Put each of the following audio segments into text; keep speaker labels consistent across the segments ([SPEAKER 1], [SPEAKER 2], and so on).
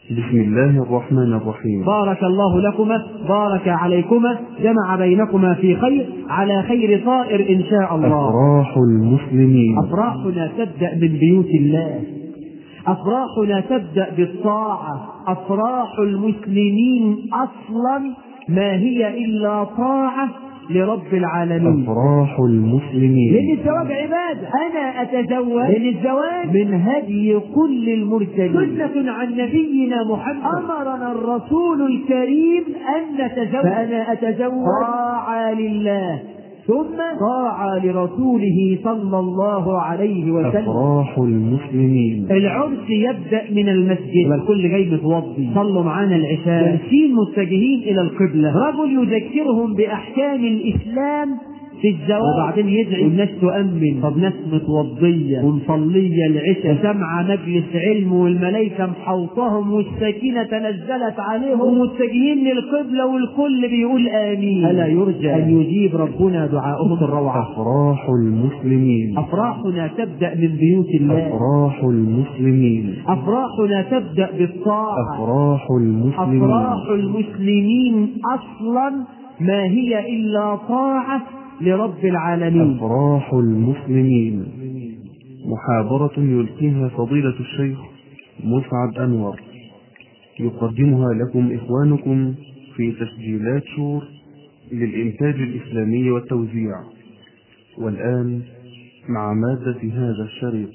[SPEAKER 1] بسم الله الرحمن الرحيم
[SPEAKER 2] بارك الله لكما بارك عليكما جمع بينكما في خير على خير طائر إن شاء الله
[SPEAKER 1] أفراح المسلمين
[SPEAKER 2] أفراحنا تبدأ من بيوت الله أفراحنا تبدأ بالطاعة أفراح المسلمين أصلا ما هي إلا طاعة لرب العالمين
[SPEAKER 1] أفراح المسلمين
[SPEAKER 2] لأن الزواج عبادة أنا أتزوج لأن الزواج من هدي كل المرسلين سنة عن نبينا محمد أمرنا الرسول الكريم أن نتزوج فأنا أتزوج طاعة لله ثم طاعة لرسوله صلى الله عليه وسلم
[SPEAKER 1] أفراح المسلمين
[SPEAKER 2] العرس يبدأ من المسجد والكل جاي متوضي صلوا معانا العشاء جالسين متجهين إلى القبلة رجل يذكرهم بأحكام الإسلام في الزواج وبعدين يدعي الناس تؤمن طب ناس متوضية ومصلية العشاء وسمع مجلس علم والملائكة محوطهم والسكينة تنزلت عليهم ومتجهين للقبلة والكل بيقول آمين ألا يرجى أن يجيب ربنا دعاءهم الروعة
[SPEAKER 1] أفراح المسلمين
[SPEAKER 2] أفراحنا تبدأ من بيوت الله
[SPEAKER 1] أفراح المسلمين
[SPEAKER 2] أفراحنا تبدأ بالطاعة
[SPEAKER 1] أفراح المسلمين
[SPEAKER 2] أفراح المسلمين أصلا ما هي إلا طاعة لرب العالمين
[SPEAKER 1] أفراح المسلمين محاضرة يلقيها فضيلة الشيخ مسعد أنور يقدمها لكم إخوانكم في تسجيلات شور للإنتاج الإسلامي والتوزيع والآن مع مادة هذا الشريط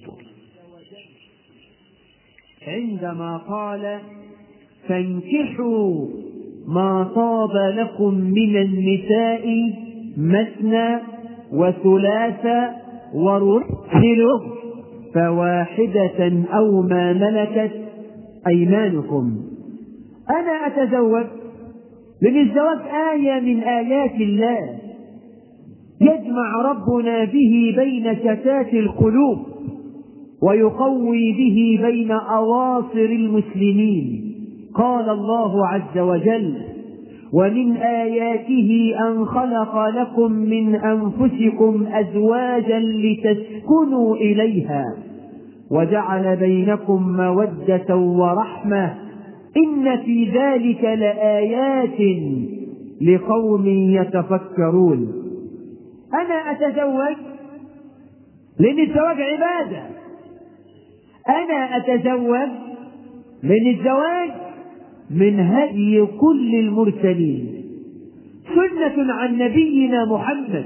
[SPEAKER 2] عندما قال فانكحوا ما طاب لكم من النساء مثنى وثلاث ورسلوا فواحدة أو ما ملكت أيمانكم أنا أتزوج لأن الزواج آية من آيات الله يجمع ربنا به بين شتات القلوب ويقوي به بين أواصر المسلمين قال الله عز وجل ومن آياته أن خلق لكم من أنفسكم أزواجا لتسكنوا إليها وجعل بينكم مودة ورحمة إن في ذلك لآيات لقوم يتفكرون أنا أتزوج لأن الزواج عبادة أنا أتزوج لأن الزواج من هدي كل المرسلين سنة عن نبينا محمد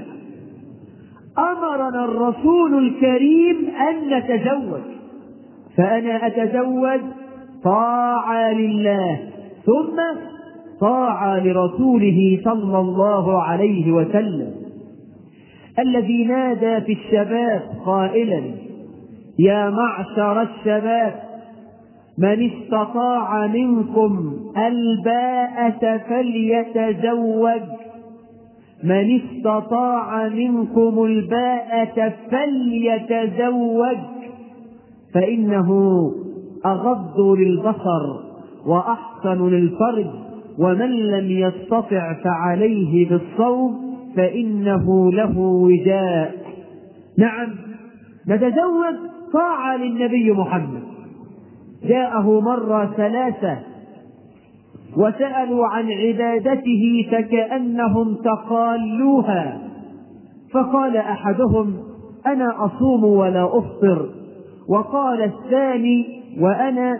[SPEAKER 2] أمرنا الرسول الكريم أن نتزوج فأنا أتزوج طاعة لله ثم طاعة لرسوله صلى الله عليه وسلم الذي نادى في الشباب قائلا يا معشر الشباب من استطاع منكم الباءة فليتزوج من استطاع منكم الباءة فليتزوج فإنه أغض للبصر وأحسن للفرج ومن لم يستطع فعليه بالصوم فإنه له وجاء نعم نتزوج طاعة للنبي محمد جاءه مرة ثلاثة وسألوا عن عبادته فكأنهم تقالوها فقال أحدهم أنا أصوم ولا أفطر وقال الثاني وأنا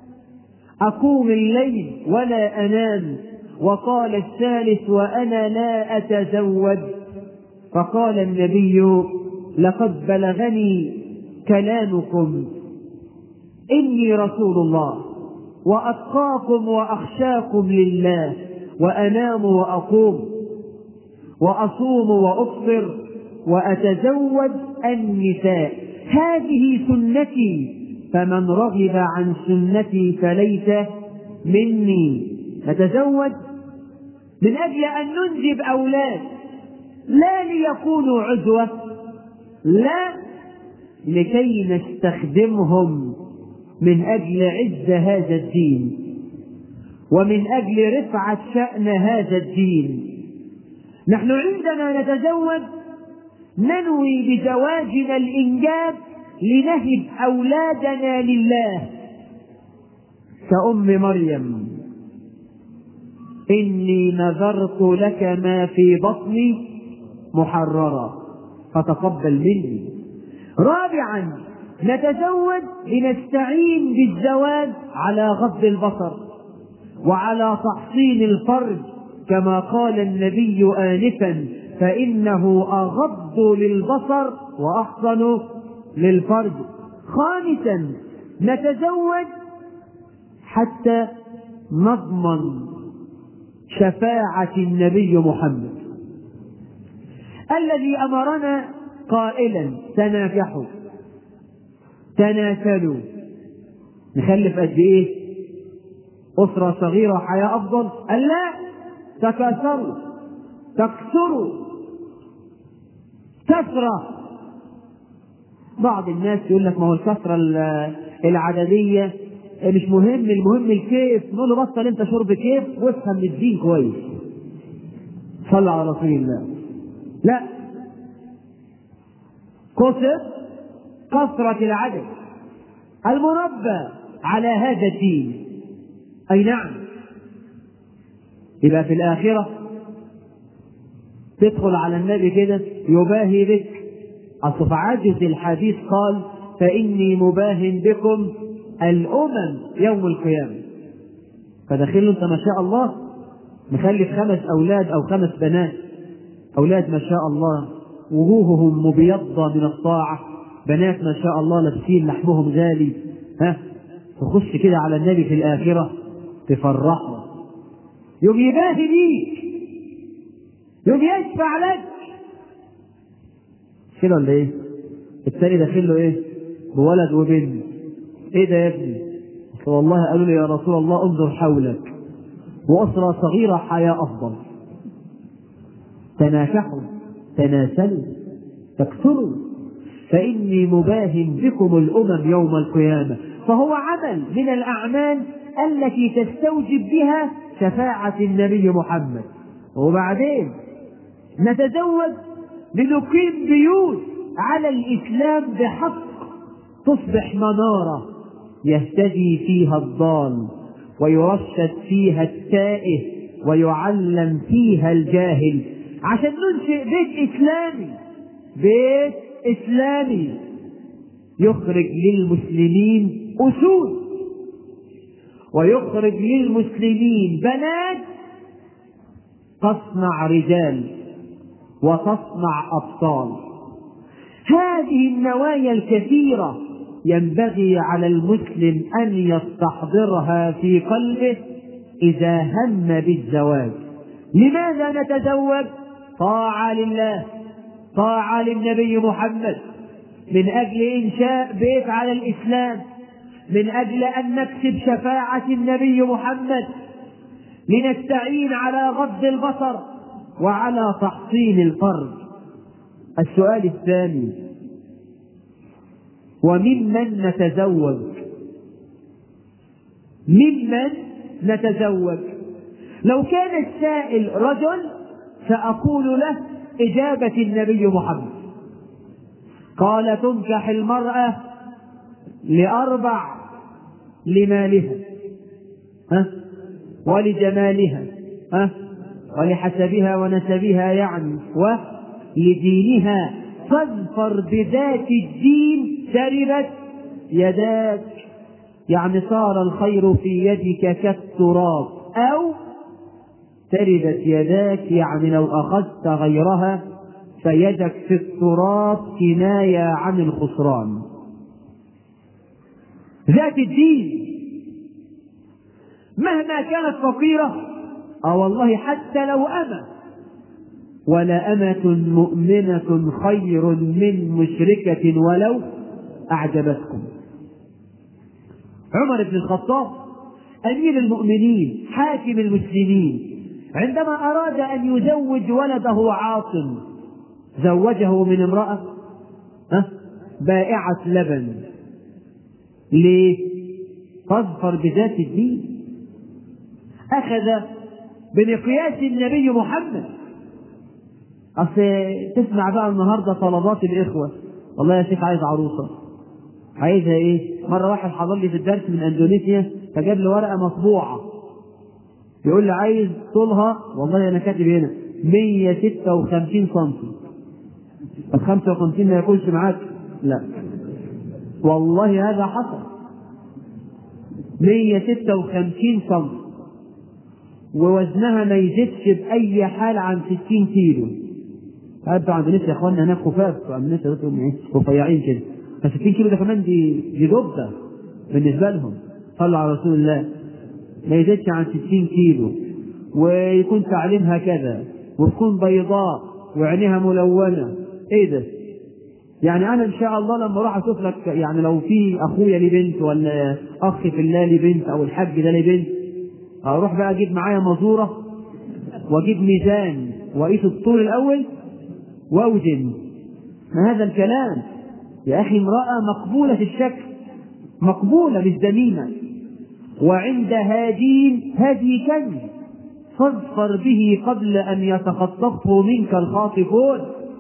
[SPEAKER 2] أقوم الليل ولا أنام وقال الثالث وأنا لا أتزوج فقال النبي لقد بلغني كلامكم إني رسول الله وأتقاكم وأخشاكم لله وأنام وأقوم وأصوم وأفطر وأتزوج النساء هذه سنتي فمن رغب عن سنتي فليس مني نتزوج من أجل أن ننجب أولاد لا ليكونوا عزوة لا لكي نستخدمهم من أجل عز هذا الدين ومن أجل رفعة شأن هذا الدين نحن عندما نتزوج ننوي بزواجنا الإنجاب لنهب أولادنا لله كأم مريم إني نذرت لك ما في بطني محررا فتقبل مني رابعا نتزوج لنستعين بالزواج على غض البصر وعلى تحصين الفرج كما قال النبي آنفا فإنه أغض للبصر وأحصن للفرج خامسا نتزوج حتى نضمن شفاعة النبي محمد الذي أمرنا قائلا تنافحوا تناسلوا نخلف قد إيه؟ أسرة صغيرة حياة أفضل قال لا تكاثروا تكثروا كثرة بعض الناس يقول لك ما هو الكثرة العددية مش مهم المهم الكيف نقول له بطل انت شرب كيف وافهم الدين كويس صلى على رسول الله لا كثر كثرة العدد المربى على هذا الدين أي نعم يبقى في الآخرة تدخل على النبي كده يباهي بك أصل في عجز الحديث قال فإني مباهن بكم الأمم يوم القيامة فداخل أنت ما شاء الله مخلف خمس أولاد أو خمس بنات أولاد ما شاء الله وجوههم مبيضة من الطاعة بنات ما شاء الله لابسين لحمهم غالي ها تخش كده على النبي في الآخرة تفرحه يوم يباهي بيك يوم يشفع لك كده ولا ايه؟ التاني داخل له ايه؟ بولد وبنت ايه ده يا ابني؟ والله قالوا لي يا رسول الله انظر حولك وأسرة صغيرة حياة أفضل تناكحوا تناسلوا تكثروا فإني مباهن بكم الأمم يوم القيامة فهو عمل من الأعمال التي تستوجب بها شفاعة النبي محمد وبعدين نتزوج لنقيم بيوت على الإسلام بحق تصبح منارة يهتدي فيها الضال ويرشد فيها التائه ويعلم فيها الجاهل عشان ننشئ بيت إسلامي بيت إسلامي يخرج للمسلمين أسود ويخرج للمسلمين بنات تصنع رجال وتصنع أبطال هذه النوايا الكثيرة ينبغي على المسلم أن يستحضرها في قلبه إذا هم بالزواج لماذا نتزوج طاعة لله طاعة للنبي محمد من أجل إنشاء بيت على الإسلام من أجل أن نكسب شفاعة النبي محمد لنستعين على غض البصر وعلى تحصين الفرج السؤال الثاني وممن نتزوج ممن نتزوج لو كان السائل رجل سأقول له إجابة النبي محمد قال تنكح المرأة لأربع لمالها ها ولجمالها ها ولحسبها ونسبها يعني ولدينها فاظفر بذات الدين تربت يداك يعني صار الخير في يدك كالتراب أو تربت يداك يعني لو أخذت غيرها فيدك في التراب كناية عن الخسران ذات الدين مهما كانت فقيرة اه والله حتى لو أمة ولا أمة مؤمنة خير من مشركة ولو أعجبتكم عمر بن الخطاب أمير المؤمنين حاكم المسلمين عندما أراد أن يزوج ولده عاصم زوجه من امرأة أه؟ بائعة لبن ليه؟ تظفر بذات الدين أخذ بمقياس النبي محمد أصل تسمع بقى النهاردة طلبات الإخوة والله يا شيخ عايز عروسة عايزها إيه؟ مرة واحد حضر لي في الدرس من أندونيسيا فجاب لي ورقة مطبوعة يقول لي عايز طولها والله أنا كاتب هنا 156 سم طب 55 ما يكونش معاك لا والله هذا حصل 156 سم ووزنها ما يزيدش بأي حال عن 60 كيلو انتوا عند ناس يا اخوانا هناك خفاف عند ناس ايه رفيعين كده ف 60 كيلو ده كمان دي دي دبه بالنسبه لهم صلوا على رسول الله ما يزيدش عن 60 كيلو ويكون تعليمها كذا وتكون بيضاء وعينيها ملونه ايه ده؟ يعني انا ان شاء الله لما اروح اشوف لك يعني لو في اخويا لي بنت ولا اخ في الله لي بنت او الحاج ده لي بنت اروح بقى اجيب معايا مزوره واجيب ميزان واقيس الطول الاول واوزن ما هذا الكلام يا اخي امراه مقبوله الشكل مقبوله مش ذميمه وعندها دين هذه كنز فاظفر به قبل ان يتخطفه منك الخاطفون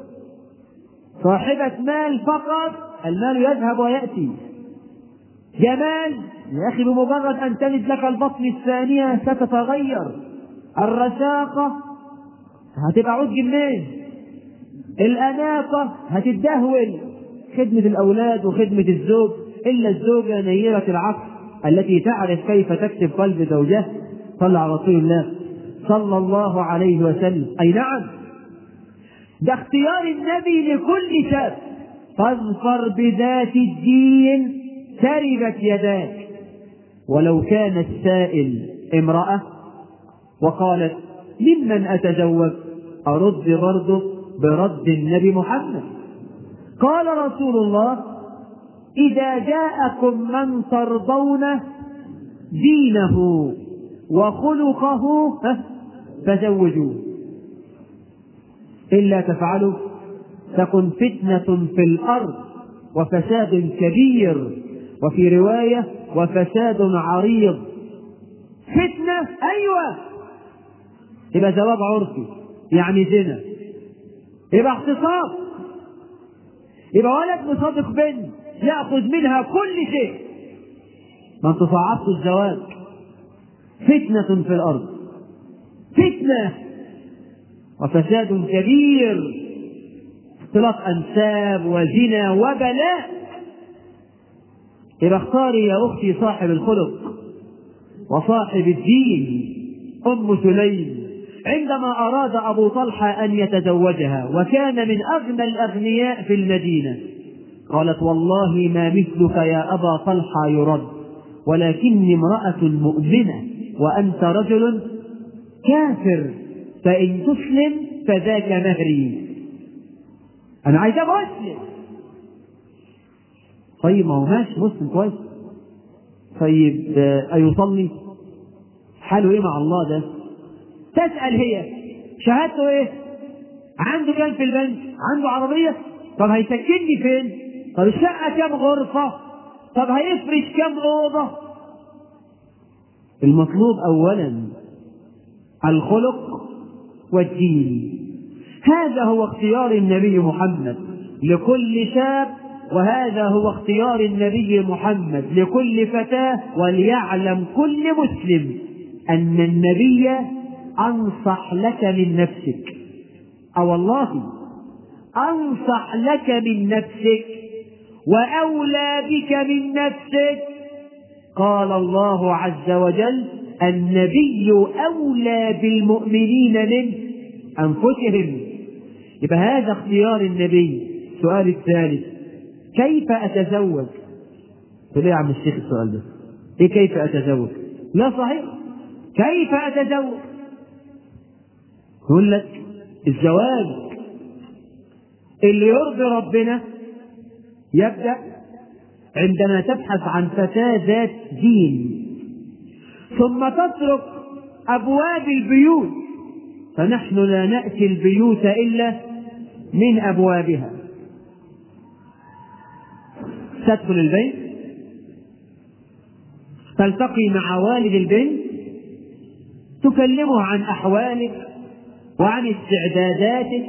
[SPEAKER 2] صاحبة مال فقط المال يذهب ويأتي جمال يا أخي بمجرد أن تلد لك البطن الثانية ستتغير الرشاقة هتبقى عود جنين الأناقة هتتدهول خدمة الأولاد وخدمة الزوج إلا الزوجة نيرة العقل التي تعرف كيف تكسب قلب زوجها صلى على رسول الله صلى الله عليه وسلم أي نعم ده اختيار النبي لكل شاب فاظفر بذات الدين تربت يداك ولو كان السائل امرأة وقالت ممن أتزوج أرد برده برد النبي محمد قال رسول الله إذا جاءكم من ترضون دينه وخلقه فزوجوه إلا تفعلوا تكن فتنة في الأرض وفساد كبير وفي رواية وفساد عريض فتنة أيوة يبقى زواج عرفي يعني زنا يبقى اغتصاب يبقى ولد مصادق بنت يأخذ منها كل شيء ما انتوا صعبتوا الزواج فتنة في الأرض فتنة وفساد كبير اختلاط أنساب وزنا وبلاء يبقى اختاري يا أختي صاحب الخلق وصاحب الدين أم سليم عندما أراد أبو طلحة أن يتزوجها وكان من أغنى الأغنياء في المدينة قالت والله ما مثلك يا أبا طلحة يرد ولكني امرأة مؤمنة وأنت رجل كافر فإن تسلم فذاك مهري أنا عايز أبقى أسلم طيب ما هو ماشي مسلم كويس طيب أيصلي حاله إيه مع الله ده تسأل هي شهادته إيه عنده كام في البنك عنده عربية طب هيسكنني فين طب الشقة كام غرفة طب هيفرش كام أوضة المطلوب أولا الخلق والدين هذا هو اختيار النبي محمد لكل شاب وهذا هو اختيار النبي محمد لكل فتاة وليعلم كل مسلم أن النبي أنصح لك من نفسك أو والله أنصح لك من نفسك وأولى بك من نفسك قال الله عز وجل النبي أولى بالمؤمنين من أنفسهم يبقى هذا اختيار النبي السؤال الثالث كيف أتزوج تقول يا عم الشيخ السؤال ده إيه كيف أتزوج لا صحيح كيف أتزوج يقول لك الزواج اللي يرضي ربنا يبدأ عندما تبحث عن فتاة ذات دين ثم تترك أبواب البيوت فنحن لا نأتي البيوت إلا من أبوابها تدخل البيت تلتقي مع والد البنت تكلمه عن أحوالك وعن استعداداتك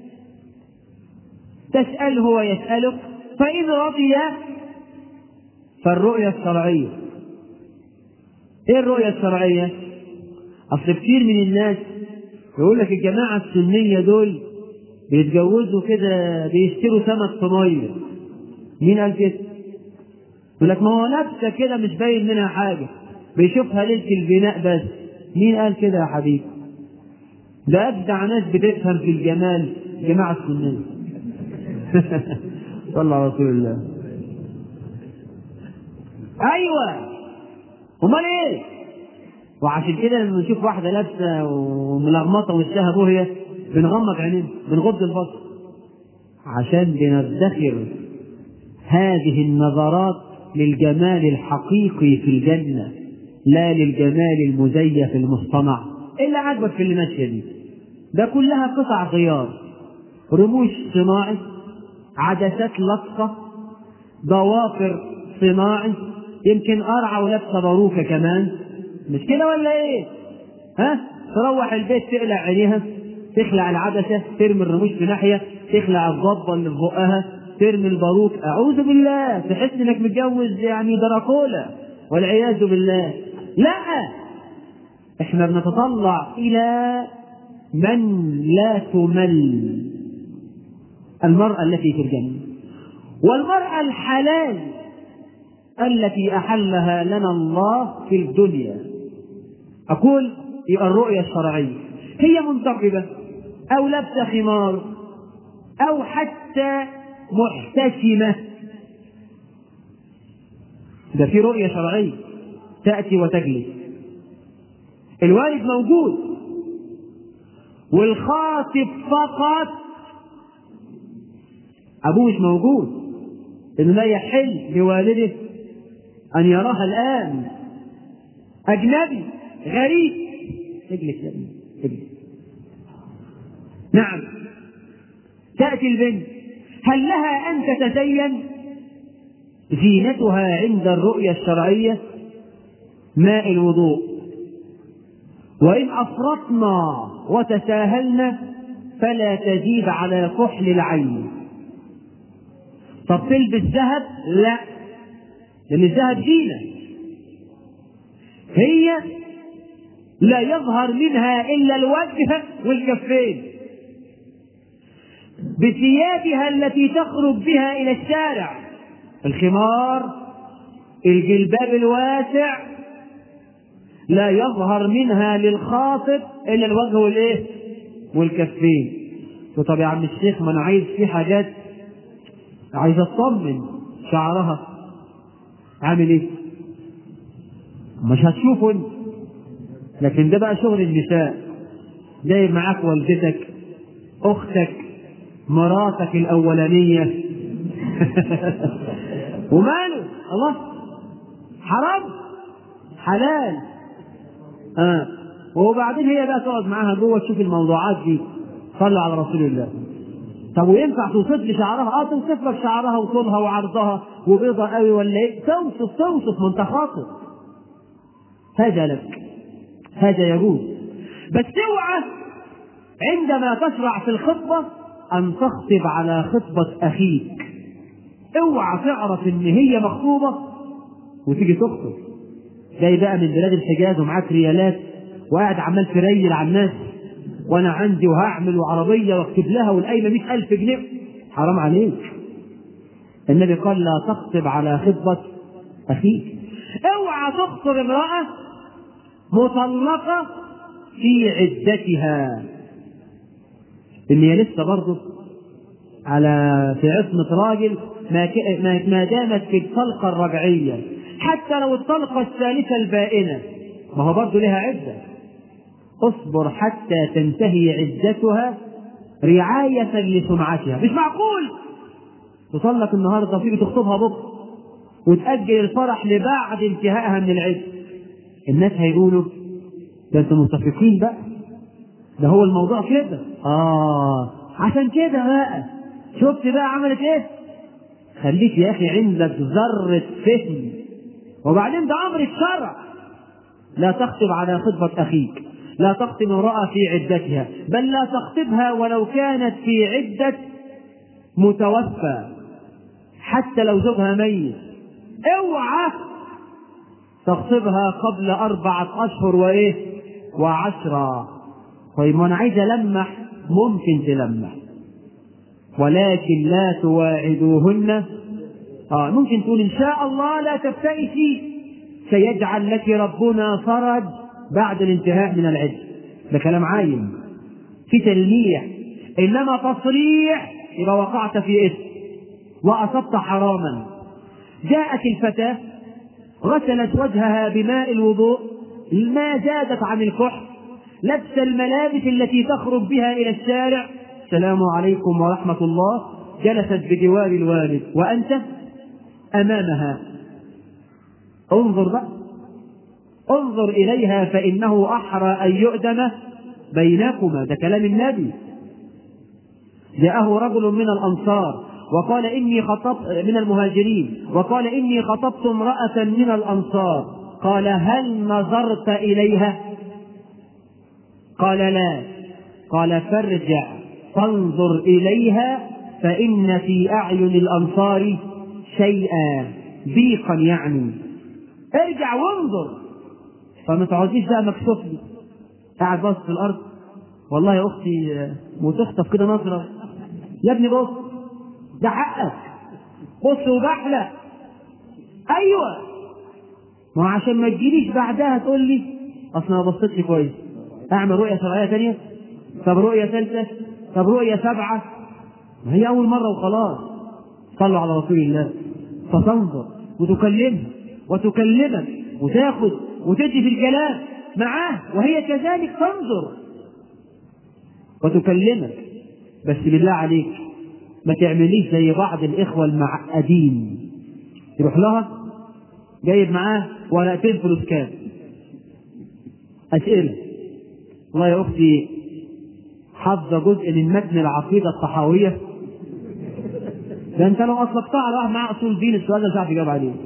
[SPEAKER 2] تسأله ويسألك فإن رضي فالرؤية الشرعية ايه الرؤية الشرعية؟ اصل كتير من الناس يقول لك الجماعة السنية دول بيتجوزوا كده بيشتروا سمك في مية مين قال كده؟ يقول لك ما هو لابسة كده مش باين منها حاجة بيشوفها ليلة البناء بس مين قال كده يا حبيبي؟ ده أبدع ناس بتفهم في الجمال جماعة السنية صلى على رسول الله أيوه أمال إيه؟ وعشان كده لما نشوف واحدة لابسة وملغمطة وشها بوهية بنغمض عينينا بنغض البصر عشان بندخر هذه النظرات للجمال الحقيقي في الجنة لا للجمال المزيف المصطنع إلا عاجبك في اللي ماشية دي ده كلها قطع غيار رموش صناعي عدسات لصقة ضوافر صناعي يمكن قرعة ولابسة باروكة كمان مش كده ولا ايه؟ ها؟ تروح البيت تقلع عينيها تخلع العدسة ترمي الرموش في ناحية تخلع الضبة اللي في بقها ترمي الباروك أعوذ بالله تحس إنك متجوز يعني دراكولا والعياذ بالله لا احنا بنتطلع إلى من لا تمل المرأة التي في الجنة والمرأة الحلال التي أحلها لنا الله في الدنيا أقول يبقى الرؤية الشرعية هي منتقبة أو لابسة خمار أو حتى محتشمة ده في رؤية شرعية تأتي وتجلس الوالد موجود والخاطب فقط أبوه مش موجود إنه لا يحل لوالده أن يراها الآن أجنبي غريب اجلس يا ابني اجلس نعم تأتي البنت هل لها أن تتزين زينتها عند الرؤية الشرعية ماء الوضوء وإن أفرطنا وتساهلنا فلا تزيد على كحل العين طب تلبس ذهب لا لأن الذهب زينة هي لا يظهر منها إلا الوجه والكفين بثيابها التي تخرج بها إلى الشارع الخمار الجلباب الواسع لا يظهر منها للخاطب إلا الوجه والإيه؟ والكفين طب يا عم الشيخ ما أنا عايز في حاجات عايز أطمن شعرها عامل إيه؟ مش هتشوفه انت لكن ده بقى شغل النساء جايب معاك والدتك اختك مراتك الاولانيه وماله الله حرام حلال اه وبعدين هي بقى تقعد معاها جوه تشوف الموضوعات دي صلوا على رسول الله طب وينفع توصف لي شعرها؟ اه توصف لك شعرها وطولها وعرضها وبيضة قوي ولا ايه؟ توصف توصف ما انت خاطب هذا لك هذا يجوز بس اوعى عندما تشرع في الخطبة أن تخطب على خطبة أخيك اوعى تعرف إن هي مخطوبة وتيجي تخطب جاي بقى من بلاد الحجاز ومعاك ريالات وقاعد عمال تريل على الناس وأنا عندي وهعمل وعربية واكتب لها والقايمة مئة ألف جنيه حرام عليك النبي قال لا تخطب على خطبة أخيك اوعى تخطب امرأة مطلقة في عدتها ان هي لسه برضه على في عصمة راجل ما ك- ما ما دامت في الطلقة الرجعية حتى لو الطلقة الثالثة البائنة ما هو برضه لها عدة اصبر حتى تنتهي عدتها رعاية لسمعتها مش معقول تطلق النهارده وتيجي تخطبها بكره وتأجل الفرح لبعد انتهائها من العدة الناس هيقولوا ده انتوا متفقين بقى ده هو الموضوع كده اه عشان كده بقى شفت بقى عملت ايه خليك يا اخي عندك ذرة فهم وبعدين ده امر الشرع لا تخطب على خطبة اخيك لا تخطب امرأة في عدتها بل لا تخطبها ولو كانت في عدة متوفى حتى لو زوجها ميت اوعى تخطبها قبل أربعة أشهر وإيه وعشرة طيب وأنا عايز ألمح ممكن تلمح ولكن لا تواعدوهن آه ممكن تقول إن شاء الله لا تبتئسي سيجعل لك ربنا فرج بعد الانتهاء من العدة ده كلام عايم في تلميح إنما تصريح يبقى وقعت في إثم وأصبت حراما جاءت الفتاة غسلت وجهها بماء الوضوء ما زادت عن الكحل لبس الملابس التي تخرج بها إلى الشارع السلام عليكم ورحمة الله جلست بجوار الوالد وأنت أمامها انظر بقى انظر إليها فإنه أحرى أن يؤدم بينكما ده كلام النبي جاءه رجل من الأنصار وقال إني خطبت من المهاجرين وقال إني خطبت امرأة من الأنصار قال هل نظرت إليها قال لا قال فارجع فانظر إليها فإن في أعين الأنصار شيئا ضيقا يعني ارجع وانظر فما تقعديش بقى مكسوف لي قاعد باص في الارض والله يا اختي وتخطف كده نظره يا ابني بص ده حقك بص وبحلق ايوه ما هو عشان ما تجيليش بعدها تقول لي اصل ما بصيتش كويس اعمل رؤيه شرعيه ثانيه طب رؤيه ثالثه طب رؤيه سبعه ما هي اول مره وخلاص صلوا على رسول الله فتنظر وتكلمها وتكلمك وتاخذ وتدي في الكلام معاه وهي كذلك تنظر وتكلمك بس بالله عليك ما تعمليش زي بعض الإخوة المعقدين يروح لها جايب معاه ورقتين فلوس كام أسئلة والله يا أختي حافظة جزء من متن العقيدة الطحاوية ده أنت لو أطلقتها على واحد معاه أصول دين السؤال ده مش عارف يجاوب عليه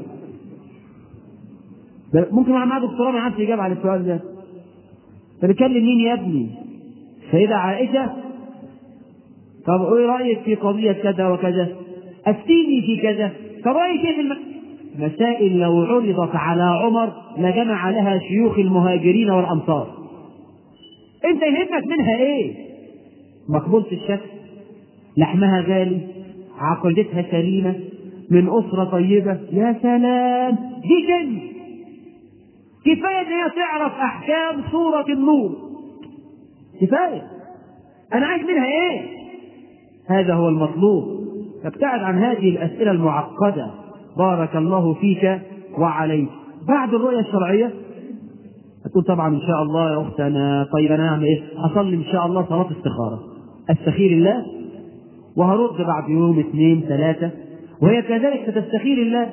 [SPEAKER 2] ده ممكن واحد معاه دكتوراه ما يعرفش يجاوب على السؤال ده انت بتكلم مين يا ابني؟ سيدة عائشة طب ايه رأيك في قضية كذا وكذا؟ أفتيني في كذا، طب رأيك ايه في الم... مسائل لو عرضت على عمر لجمع لها شيوخ المهاجرين والأنصار. أنت يهمك منها إيه؟ مقبولة الشكل لحمها غالي عقيدتها سليمة من أسرة طيبة يا سلام دي جن كفاية إن هي تعرف أحكام سورة النور كفاية أنا عايز منها إيه؟ هذا هو المطلوب فابتعد عن هذه الأسئلة المعقدة بارك الله فيك وعليك بعد الرؤية الشرعية هتقول طبعا إن شاء الله يا أخت أنا طيب أنا أعمل إيه؟ أصلي إن شاء الله صلاة استخارة أستخير الله وهرد بعد يوم اثنين ثلاثة وهي كذلك ستستخير الله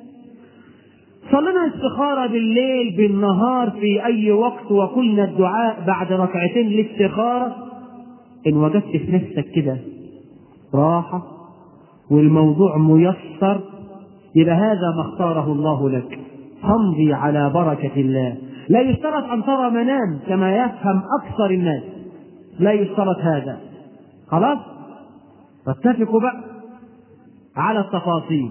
[SPEAKER 2] صلينا استخارة بالليل بالنهار في أي وقت وقلنا الدعاء بعد ركعتين الاستخارة إن وجدت في نفسك كده راحة والموضوع ميسر يبقى هذا ما اختاره الله لك تمضي على بركة الله لا يشترط أن ترى منام كما يفهم أكثر الناس لا يشترط هذا خلاص فاتفقوا بقى على التفاصيل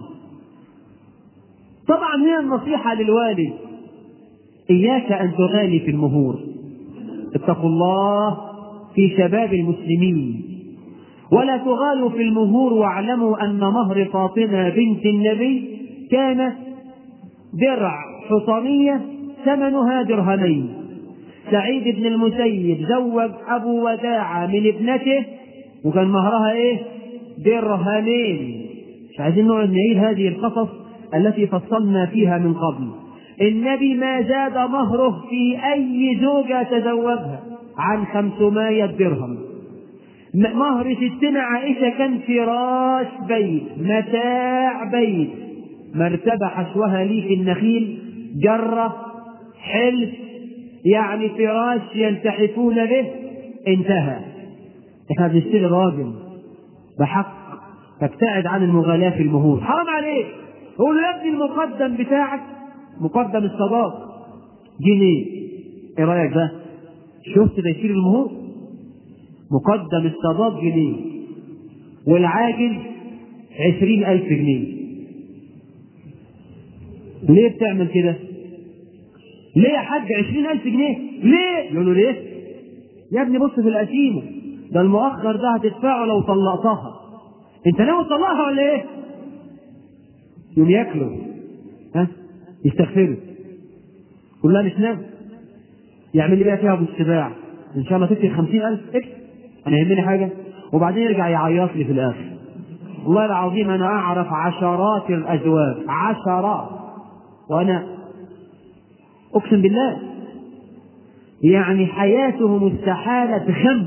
[SPEAKER 2] طبعا هي النصيحة للوالد إياك أن تغالي في المهور اتقوا الله في شباب المسلمين ولا تغالوا في المهور واعلموا أن مهر فاطمة بنت النبي كان درع حصانية ثمنها درهمين سعيد بن المسيب زوج أبو وداعة من ابنته وكان مهرها إيه؟ درهمين مش عايزين نقعد نعيد هذه القصص التي فصلنا فيها من قبل النبي ما زاد مهره في أي زوجة تزوجها عن خمسمائة درهم مهر ستنا عائشة كان فراش بيت متاع بيت مرتبة حشوها لي في النخيل جرة حلف يعني فراش يلتحفون به انتهى احنا بنشتري راجل بحق فابتعد عن المغالاة في المهور حرام عليك قول له يا ابني المقدم بتاعك مقدم الصداق جنيه ايه رايك بقى شفت ده يشيل المهور مقدم الصداق جنيه والعاجل عشرين ألف جنيه ليه بتعمل كده ليه يا حاج عشرين ألف جنيه ليه يقول له ليه يا ابني بص في القسيمة ده المؤخر ده هتدفعه لو طلقتها انت ناوي تطلقها ولا ايه يوم ياكلوا ها يستغفروا يقول لها مش ناوي يعمل لي بيها فيها ابو السباع ان شاء الله تكتب خمسين ألف اكتب انا يهمني حاجة وبعدين يرجع يعيط لي في الاخر والله العظيم انا اعرف عشرات الازواج عشرات وانا اقسم بالله يعني حياته مستحالة خم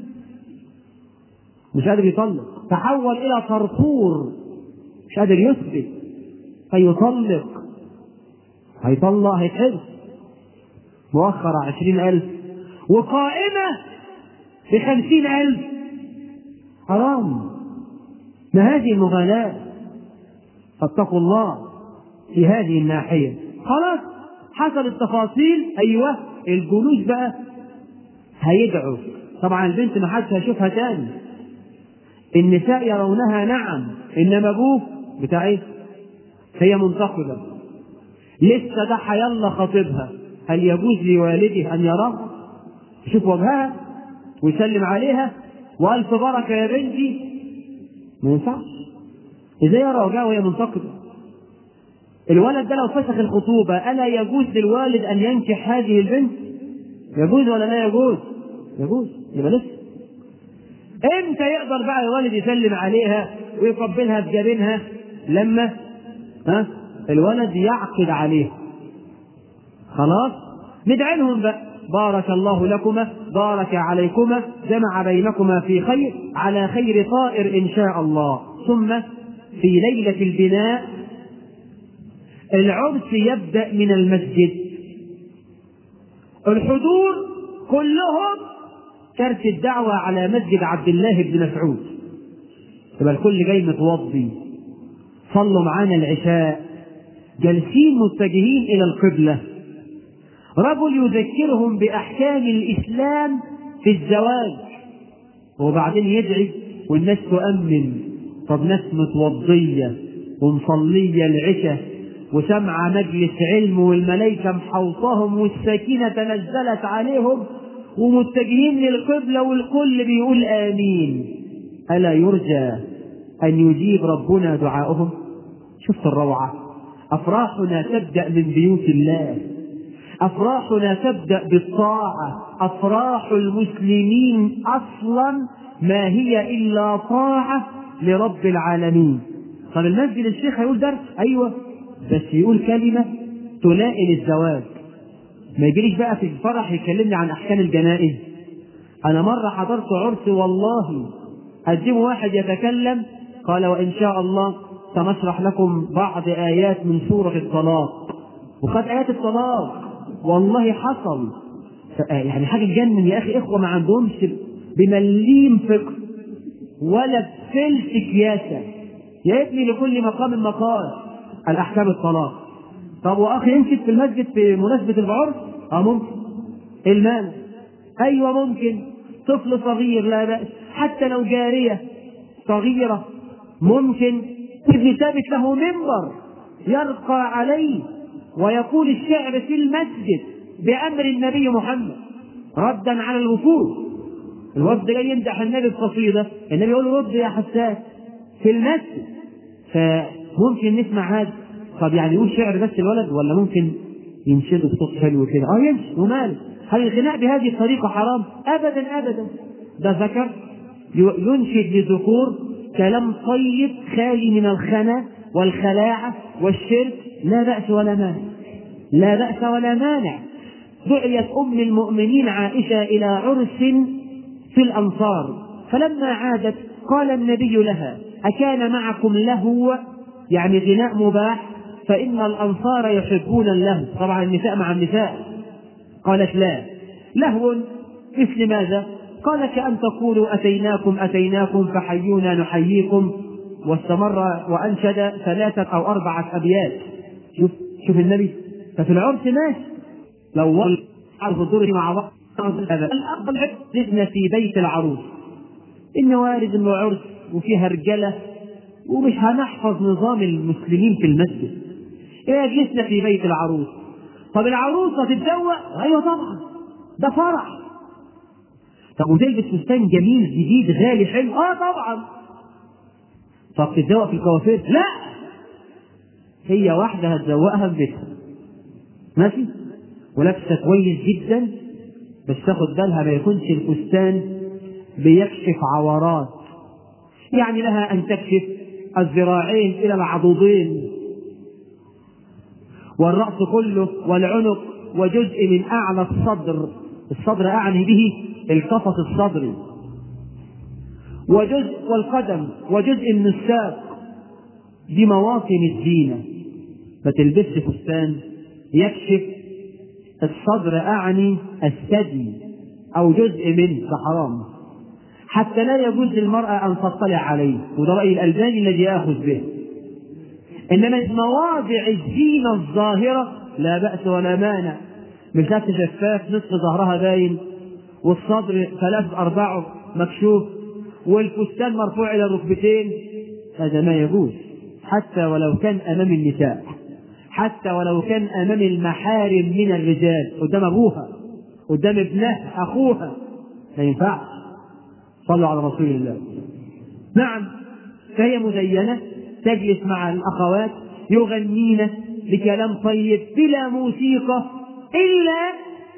[SPEAKER 2] مش قادر يطلق تحول إلى فرفور مش قادر يثبت فيطلق هيطلق هيتحبس مؤخرة عشرين ألف وقائمة بخمسين ألف حرام ما هذه المغالاة فاتقوا الله في هذه الناحية خلاص حصل التفاصيل أيوه الجلوس بقى هيدعوا طبعا البنت ما حدش هيشوفها تاني النساء يرونها نعم انما ابوه بتاع ايه هي منتقبه لسه ده حيلا خطيبها هل يجوز لوالده ان يراها يشوف وجهها ويسلم عليها والف بركه يا بنتي ما ينفعش ازاي يرى وجهها وهي منتقبه الولد ده لو فسخ الخطوبة ألا يجوز للوالد أن ينكح هذه البنت؟ يجوز ولا لا يجوز؟ يجوز يبقى لسه امتى يقدر بقى الوالد يسلم عليها ويقبلها في جبينها لما ها الولد يعقد عليها خلاص ندعي لهم بقى بارك الله لكما بارك عليكما جمع بينكما في خير على خير طائر ان شاء الله ثم في ليله البناء العرس يبدا من المسجد الحضور كلهم كارت الدعوة على مسجد عبد الله بن مسعود يبقى الكل جاي متوضي صلوا معانا العشاء جالسين متجهين إلى القبلة رجل يذكرهم بأحكام الإسلام في الزواج وبعدين يدعي والناس تؤمن طب ناس متوضية ومصلية العشاء وسمع مجلس علم والملائكة محوطهم والسكينة تنزلت عليهم ومتجهين للقبلة والكل بيقول آمين ألا يرجى أن يجيب ربنا دعاؤهم شفت الروعة أفراحنا تبدأ من بيوت الله أفراحنا تبدأ بالطاعة أفراح المسلمين أصلا ما هي إلا طاعة لرب العالمين طب المسجد الشيخ هيقول درس أيوة بس يقول كلمة تلائم الزواج ما يجريش بقى في الفرح يكلمني عن احكام الجنائز انا مره حضرت عرس والله قدم واحد يتكلم قال وان شاء الله سنشرح لكم بعض ايات من سوره الطلاق وخد ايات الطلاق والله حصل يعني حاجه تجنن يا اخي اخوه ما عندهمش بمليم فقه ولا بفلس كياسه يا ابني لكل مقام مقال الاحكام الطلاق طب واخ ينشد في المسجد في مناسبه العرس اه ممكن المال ايوه ممكن طفل صغير لا باس حتى لو جاريه صغيره ممكن ابن ثابت له منبر يرقى عليه ويقول الشعر في المسجد بامر النبي محمد ردا على الوفود الوفد جاي يمدح النبي بقصيده النبي يقول له رد يا حساس في المسجد فممكن نسمع هذا طب يعني يقول شعر بس الولد ولا ممكن ينشده بصوت حلو كده اه يمشي وماله هل الغناء بهذه الطريقه حرام ابدا ابدا ده ذكر ينشد للذكور كلام طيب خالي من الخنا والخلاعه والشرك لا باس ولا مانع لا باس ولا مانع دعيت ام المؤمنين عائشه الى عرس في الانصار فلما عادت قال النبي لها اكان معكم لهو يعني غناء مباح فإن الأنصار يحبون اللهو طبعا النساء مع النساء قالت لا لهو مثل ماذا قال كأن تقولوا أتيناكم أتيناكم فحيونا نحييكم واستمر وأنشد ثلاثة أو أربعة أبيات شوف شوف النبي ففي العرس ماشي لو عرض الدور مع بعض الأفضل عرسنا في بيت العروس إن وارد إنه عرس وفيه هرجلة ومش هنحفظ نظام المسلمين في المسجد إيه جلسنا في بيت العروس طب العروسة تتزوق أيوة طبعا ده فرح طب وتلبس فستان جميل جديد غالي حلو اه طبعا طب تتزوق في الكوافير لا هي واحدة هتزوقها في بيتها ماشي ولابسة كويس جدا بس تاخد بالها ما يكونش الفستان بيكشف عورات يعني لها أن تكشف الذراعين إلى العضدين والرأس كله والعنق وجزء من أعلى الصدر الصدر أعني به القفص الصدري وجزء والقدم وجزء من الساق دي مواطن الزينة ما تلبسش فستان يكشف الصدر أعني الثدي أو جزء منه ده حرام حتى لا يجوز للمرأة أن تطلع عليه وده رأي الألباني الذي آخذ به إنما مواضع الزينة الظاهرة لا بأس ولا مانع مش لابسة شفاف نصف ظهرها باين والصدر ثلاث أرباعه مكشوف والفستان مرفوع إلى الركبتين هذا ما يجوز حتى ولو كان أمام النساء حتى ولو كان أمام المحارم من الرجال قدام أبوها قدام ابنها أخوها ما ينفعش صلوا على رسول الله نعم فهي مزينة تجلس مع الأخوات يغنين بكلام طيب بلا موسيقى إلا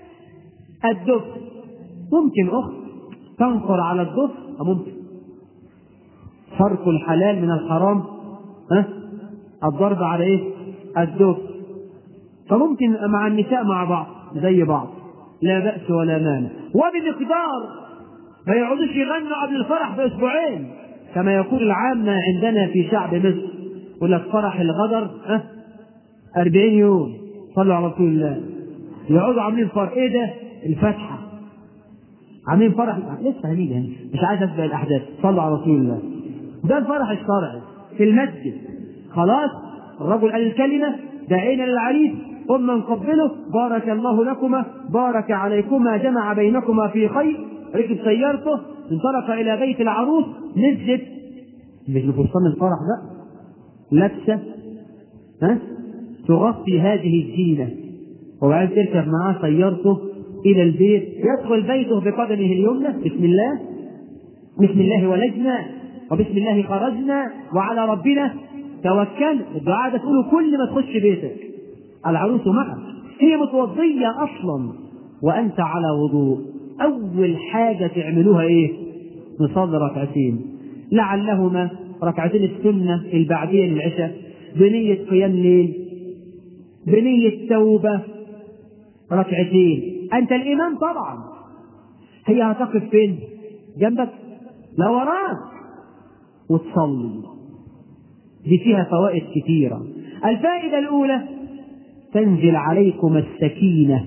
[SPEAKER 2] الدف ممكن أخت تنقر على الدف ممكن فرق الحلال من الحرام ها الضرب على ايه الدف فممكن مع النساء مع بعض زي بعض لا بأس ولا مانع وبمقدار ما يقعدوش يغنوا قبل الفرح بأسبوعين كما يقول العامة عندنا في شعب مصر يقول لك فرح الغدر ها 40 يوم صلوا على رسول الله يقعدوا عاملين فرح ايه ده الفاتحة عاملين فرح لسه هنيجي هنا مش عايز اسبق الاحداث صلوا على رسول الله ده الفرح الشرعي في المسجد خلاص الرجل قال الكلمة دعينا للعريس ثم نقبله بارك الله لكما بارك عليكما جمع بينكما في خير ركب سيارته انطلق الى بيت العروس نزلت مش بفستان الفرح ده لابسه ها تغطي هذه الزينه وبعدين تركب معاه سيارته الى البيت يدخل بيته بقدمه اليمنى بسم الله بسم الله ولجنا وبسم الله خرجنا وعلى ربنا توكل الدعاء ده تقوله كل ما تخش بيتك العروس معك هي متوضية أصلا وأنت على وضوء أول حاجة تعملوها إيه؟ نصلي ركعتين لعلهما ركعتين السنة البعدية للعشاء بنية قيام ليل بنية توبة ركعتين أنت الإمام طبعا هي هتقف فين؟ جنبك؟ لا وراك وتصلي دي فيها فوائد كثيرة الفائدة الأولى تنزل عليكم السكينة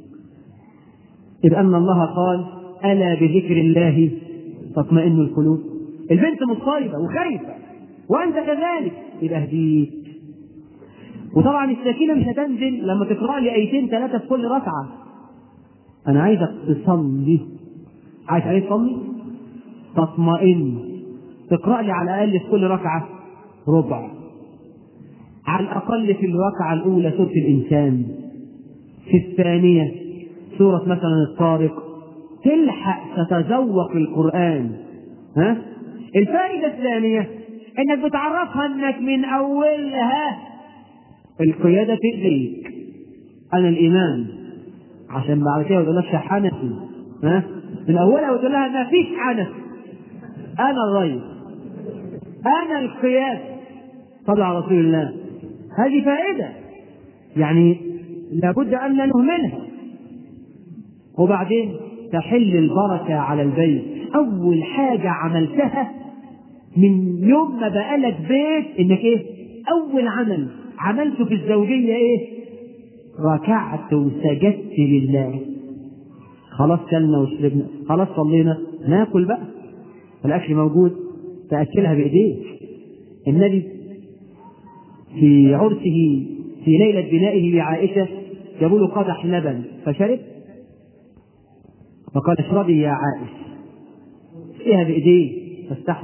[SPEAKER 2] إذ أن الله قال ألا بذكر الله تطمئن القلوب البنت مضطربة وخايفة وأنت كذلك يبقى هديك وطبعا السكينة مش هتنزل لما تقرأ لي آيتين ثلاثة في كل ركعة أنا عايزك تصلي عايز عليه تصلي تطمئن تقرأ لي على الأقل في كل ركعة ربع على الأقل في الركعة الأولى سورة الإنسان في الثانية سورة مثلا الطارق تلحق تتذوق القرآن ها الفائدة الثانية انك بتعرفها انك من اولها القيادة في ايديك انا الامام عشان بعد كده ما تقولكش حنفي ها من اولها وتقول لها ما فيش حنفي انا الرئيس انا القيادة صلى على رسول الله هذه فائدة يعني لابد ان لا نهملها وبعدين تحل البركة على البيت أول حاجة عملتها من يوم ما بقالك بيت إنك إيه؟ أول عمل عملته في الزوجية إيه؟ ركعت وسجدت لله خلاص كلنا وشربنا خلاص صلينا ناكل بقى الأكل موجود تأكلها بإيديك النبي في عرسه في ليلة بنائه لعائشة جابوا له قدح لبن فشرب فقال اشربي يا عائشة فيها بإيديه فاستحت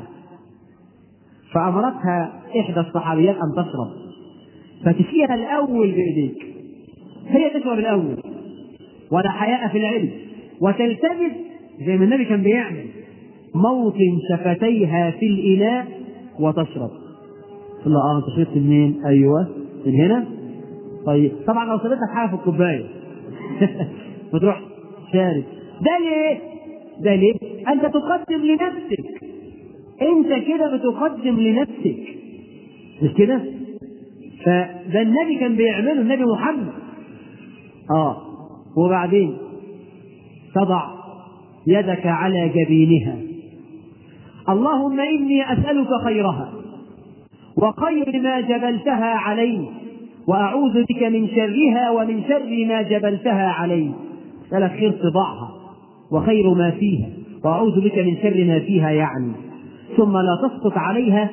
[SPEAKER 2] فأمرتها إحدى الصحابيات أن تشرب فتسقيها الأول بإيديك هي تشرب الاول ولا حياء في العلم وتلتمس زي ما النبي كان بيعمل موطن شفتيها في الاناء وتشرب تقول له اه انت شربت منين؟ ايوه من هنا طيب طبعا لو شربت لك حاجه في الكوبايه بتروح شارب ده ليه؟ ده ليه؟ انت تقدم لنفسك انت كده بتقدم لنفسك مش كده؟ فده النبي كان بيعمله النبي محمد اه وبعدين تضع يدك على جبينها اللهم اني اسالك خيرها وخير ما جبلتها عليه واعوذ بك من شرها ومن شر ما جبلتها عليه لك خير طباعها وخير ما فيها واعوذ بك من شر ما فيها يعني ثم لا تسقط عليها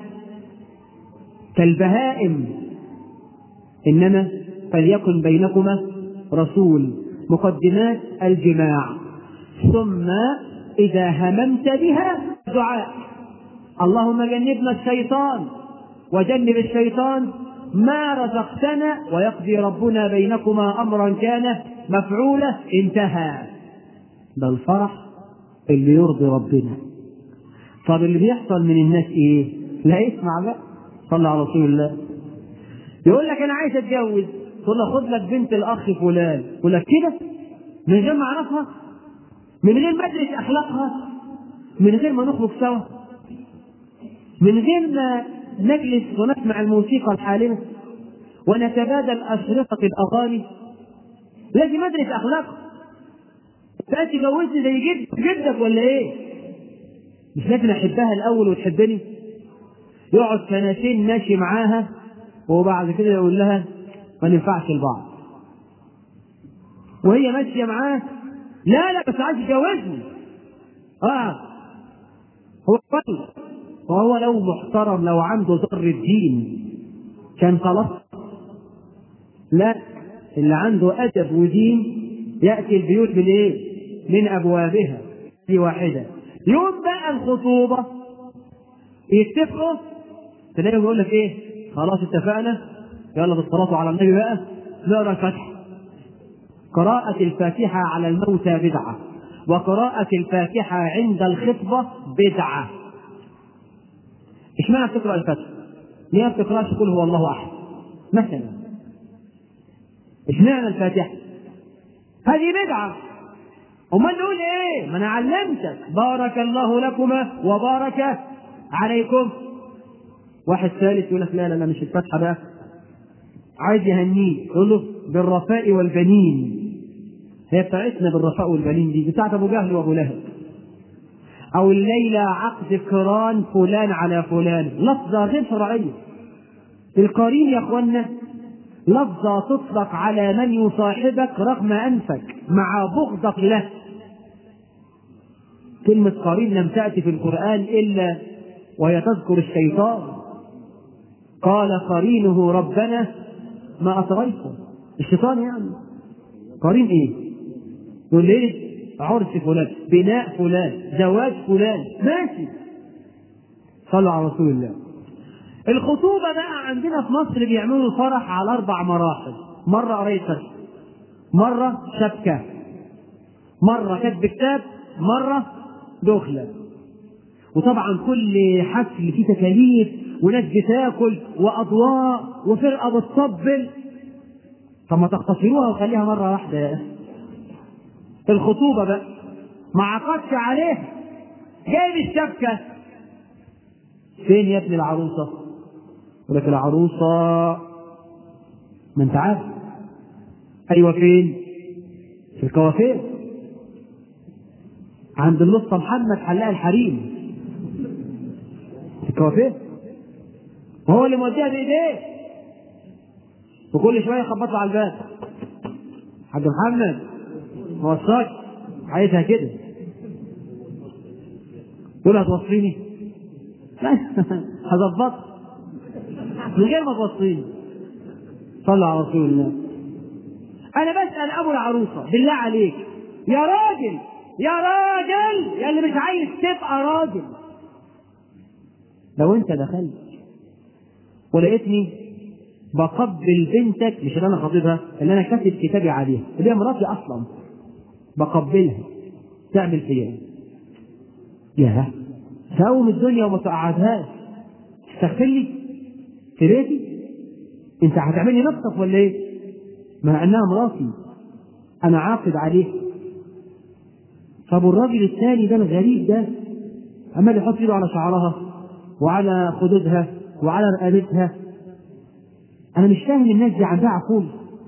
[SPEAKER 2] كالبهائم انما فليكن بينكما رسول مقدمات الجماع ثم اذا هممت بها دعاء اللهم جنبنا الشيطان وجنب الشيطان ما رزقتنا ويقضي ربنا بينكما امرا كان مفعولا انتهى ده الفرح اللي يرضي ربنا طب اللي بيحصل من الناس ايه لا اسمع بقى صلى على رسول الله يقول لك انا عايز اتجوز تقول له خد لك بنت الاخ فلان يقول لك كده من غير ما اعرفها من غير ما ادرس اخلاقها من غير ما نخرج سوا من غير ما نجلس ونسمع الموسيقى الحالمة ونتبادل أشرطة الأغاني لازم أدرس أخلاقها أنت تجوزني زي جد جدك ولا إيه؟ مش لازم أحبها الأول وتحبني؟ يقعد سنتين ماشي معاها وبعد كده يقول لها ما ننفعش لبعض وهي ماشية معاه لا لا بس عايز يتجوزني اه هو طيب وهو لو محترم لو عنده ذر الدين كان خلاص لا اللي عنده ادب ودين ياتي البيوت من ايه؟ من ابوابها دي واحده يوم بقى الخطوبه يتفقوا تلاقيهم يقول لك ايه؟ خلاص اتفقنا يلا بالصلاه على النبي بقى نقرا الفاتحه قراءة الفاتحة على الموتى بدعة وقراءة الفاتحة عند الخطبة بدعة اشمعنى بتقرا الفتح؟ ليه ما بتقراش قل هو الله احد؟ مثلا اشمعنى الفاتحه؟ هذه بدعه امال نقول ايه؟ ما انا علمتك بارك الله لكما وبارك عليكم واحد ثالث يقول لك لا لا لا مش الفاتحه بقى عايز يهنيه يقول له بالرفاء والبنين هي بتاعتنا بالرفاء والبنين دي بتاعت ابو جهل وابو لهب أو الليلة عقد قران فلان على فلان لفظة غير شرعية القرين يا أخوانا لفظة تطلق على من يصاحبك رغم أنفك مع بغضك له كلمة قرين لم تأتي في القرآن إلا وهي تذكر الشيطان قال قرينه ربنا ما أطغيته الشيطان يعني قرين إيه؟ يقول ليه؟ عرس فلان بناء فلان زواج فلان ماشي صلوا على رسول الله الخطوبة بقى عندنا في مصر بيعملوا الفرح على أربع مراحل مرة قراية فتح مرة شبكة مرة كتب كتاب مرة دخلة وطبعا كل حفل فيه تكاليف وناس بتاكل وأضواء وفرقة بتطبل طب ما تختصروها وخليها مرة واحدة يا أخي الخطوبة بقى ما عقدش عليها جايب الشبكة فين يا ابن العروسة؟ يقول لك العروسة ما انت عارف ايوه فين؟ في الكوافير عند اللصة محمد حلاق الحريم في الكوافير وهو اللي موديها بايديه وكل شوية يخبط له على الباب حاج محمد ما وصاك عايزها كده تقول هتوصيني لا هظبطها من غير ما توصيني صلى على رسول الله انا بسال ابو العروسه بالله عليك يا راجل يا راجل يا اللي مش عايز تبقى راجل لو انت دخلت ولقيتني بقبل بنتك مش اللي انا خاطبها اللي انا كاتب كتابي عليها اللي هي مراتي اصلا بقبلها تعمل فيا ايه؟ يا تقوم الدنيا وما تقعدهاش تستغفر لي في بيتي انت هتعملي نفسك ولا ايه؟ مع انها مراتي انا عاقد عليه طب والراجل الثاني ده الغريب ده عمال يحط ايده على شعرها وعلى خدودها وعلى رقبتها انا مش فاهم الناس دي عندها عقول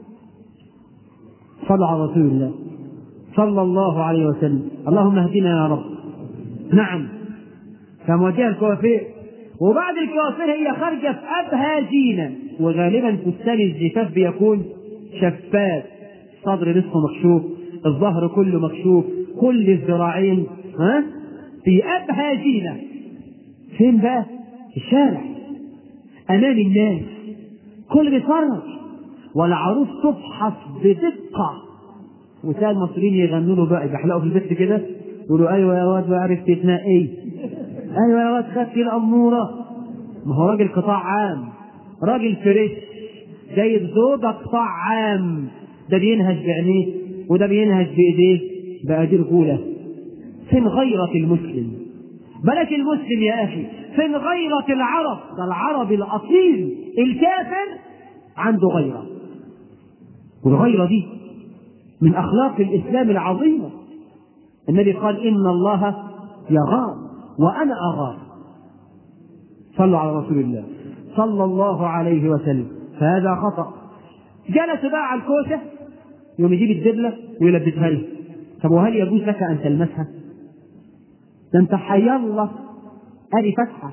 [SPEAKER 2] صلى على رسول الله صلى الله عليه وسلم اللهم اهدنا يا رب نعم فمواجهه الكوافير وبعد الكوافير هي خارجه في ابهى زينه وغالبا فستان الزفاف بيكون شفاف صدر نصفه مكشوف الظهر كله مكشوف كل الذراعين ها في ابهى زينه فين بقى؟ في الشارع امام الناس كل بيتفرج والعروس تفحص بدقه وتلاقي المصريين يغنوا له بقى يحلقوا في البيت كده يقولوا ايوه يا واد بقى عرفت تنقي ايوه يا واد خدت الاموره ما هو راجل قطاع عام راجل فريش جايب زوجة قطاع عام ده بينهج بعينيه وده بينهج بايديه بقى دي رجوله فين غيرة المسلم بلاش المسلم يا اخي فين غيرة العرب ده العربي الاصيل الكافر عنده غيرة والغيرة دي من اخلاق الاسلام العظيمة النبي قال ان الله يغار وانا اغار صلوا على رسول الله صلى الله عليه وسلم فهذا خطأ جلس بقى على الكوشة يوم يجيب الدبلة ويلبسها له طب وهل يجوز لك أن تلمسها؟ ده أنت حي الله أدي فتحة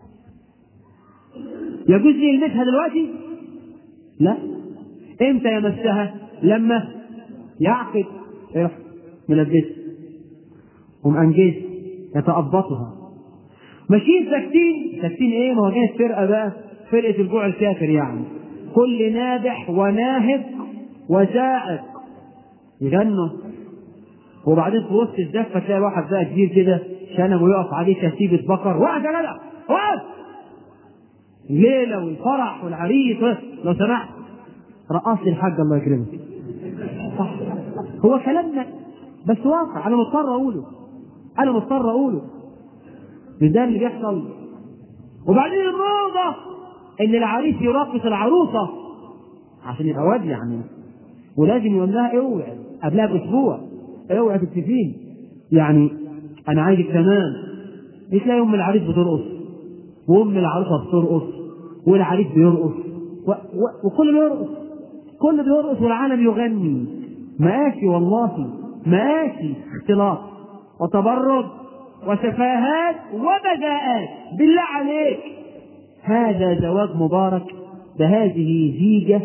[SPEAKER 2] يجوز لي يلمسها دلوقتي؟ لا امتى يمسها؟ لما يعقد يروح ملبسها ومأنجز يتأبطها ماشيين ساكتين ساكتين ايه ما هو جاية فرقة بقى فرقة الجوع الكافر يعني كل نابح وناهق وزائق يغنوا وبعدين في وسط الزفة تلاقي واحد بقى كبير كده شنبه يقف عليه كتيبة بقر واحد يا جدع واقف الليلة والفرح والعريس لو سمحت رقص لي الحاج الله يكرمك صح هو كلامنا بس واقع انا مضطر اقوله انا مضطر اقوله مش ده اللي بيحصل وبعدين الموضة ان العريس يراقص العروسة عشان يبقى واد يعني ولازم يقول لها اوعي قبلها باسبوع اوعي تكتفين يعني انا عايزك كمان تلاقي ام العريس بترقص وام العروسه بترقص والعريس بيرقص و... و... وكل بيرقص كل بيرقص والعالم يغني مآسي والله مآسي اختلاط وتبرج وسفاهات وبذاءات بالله عليك هذا زواج مبارك بهذه زيجة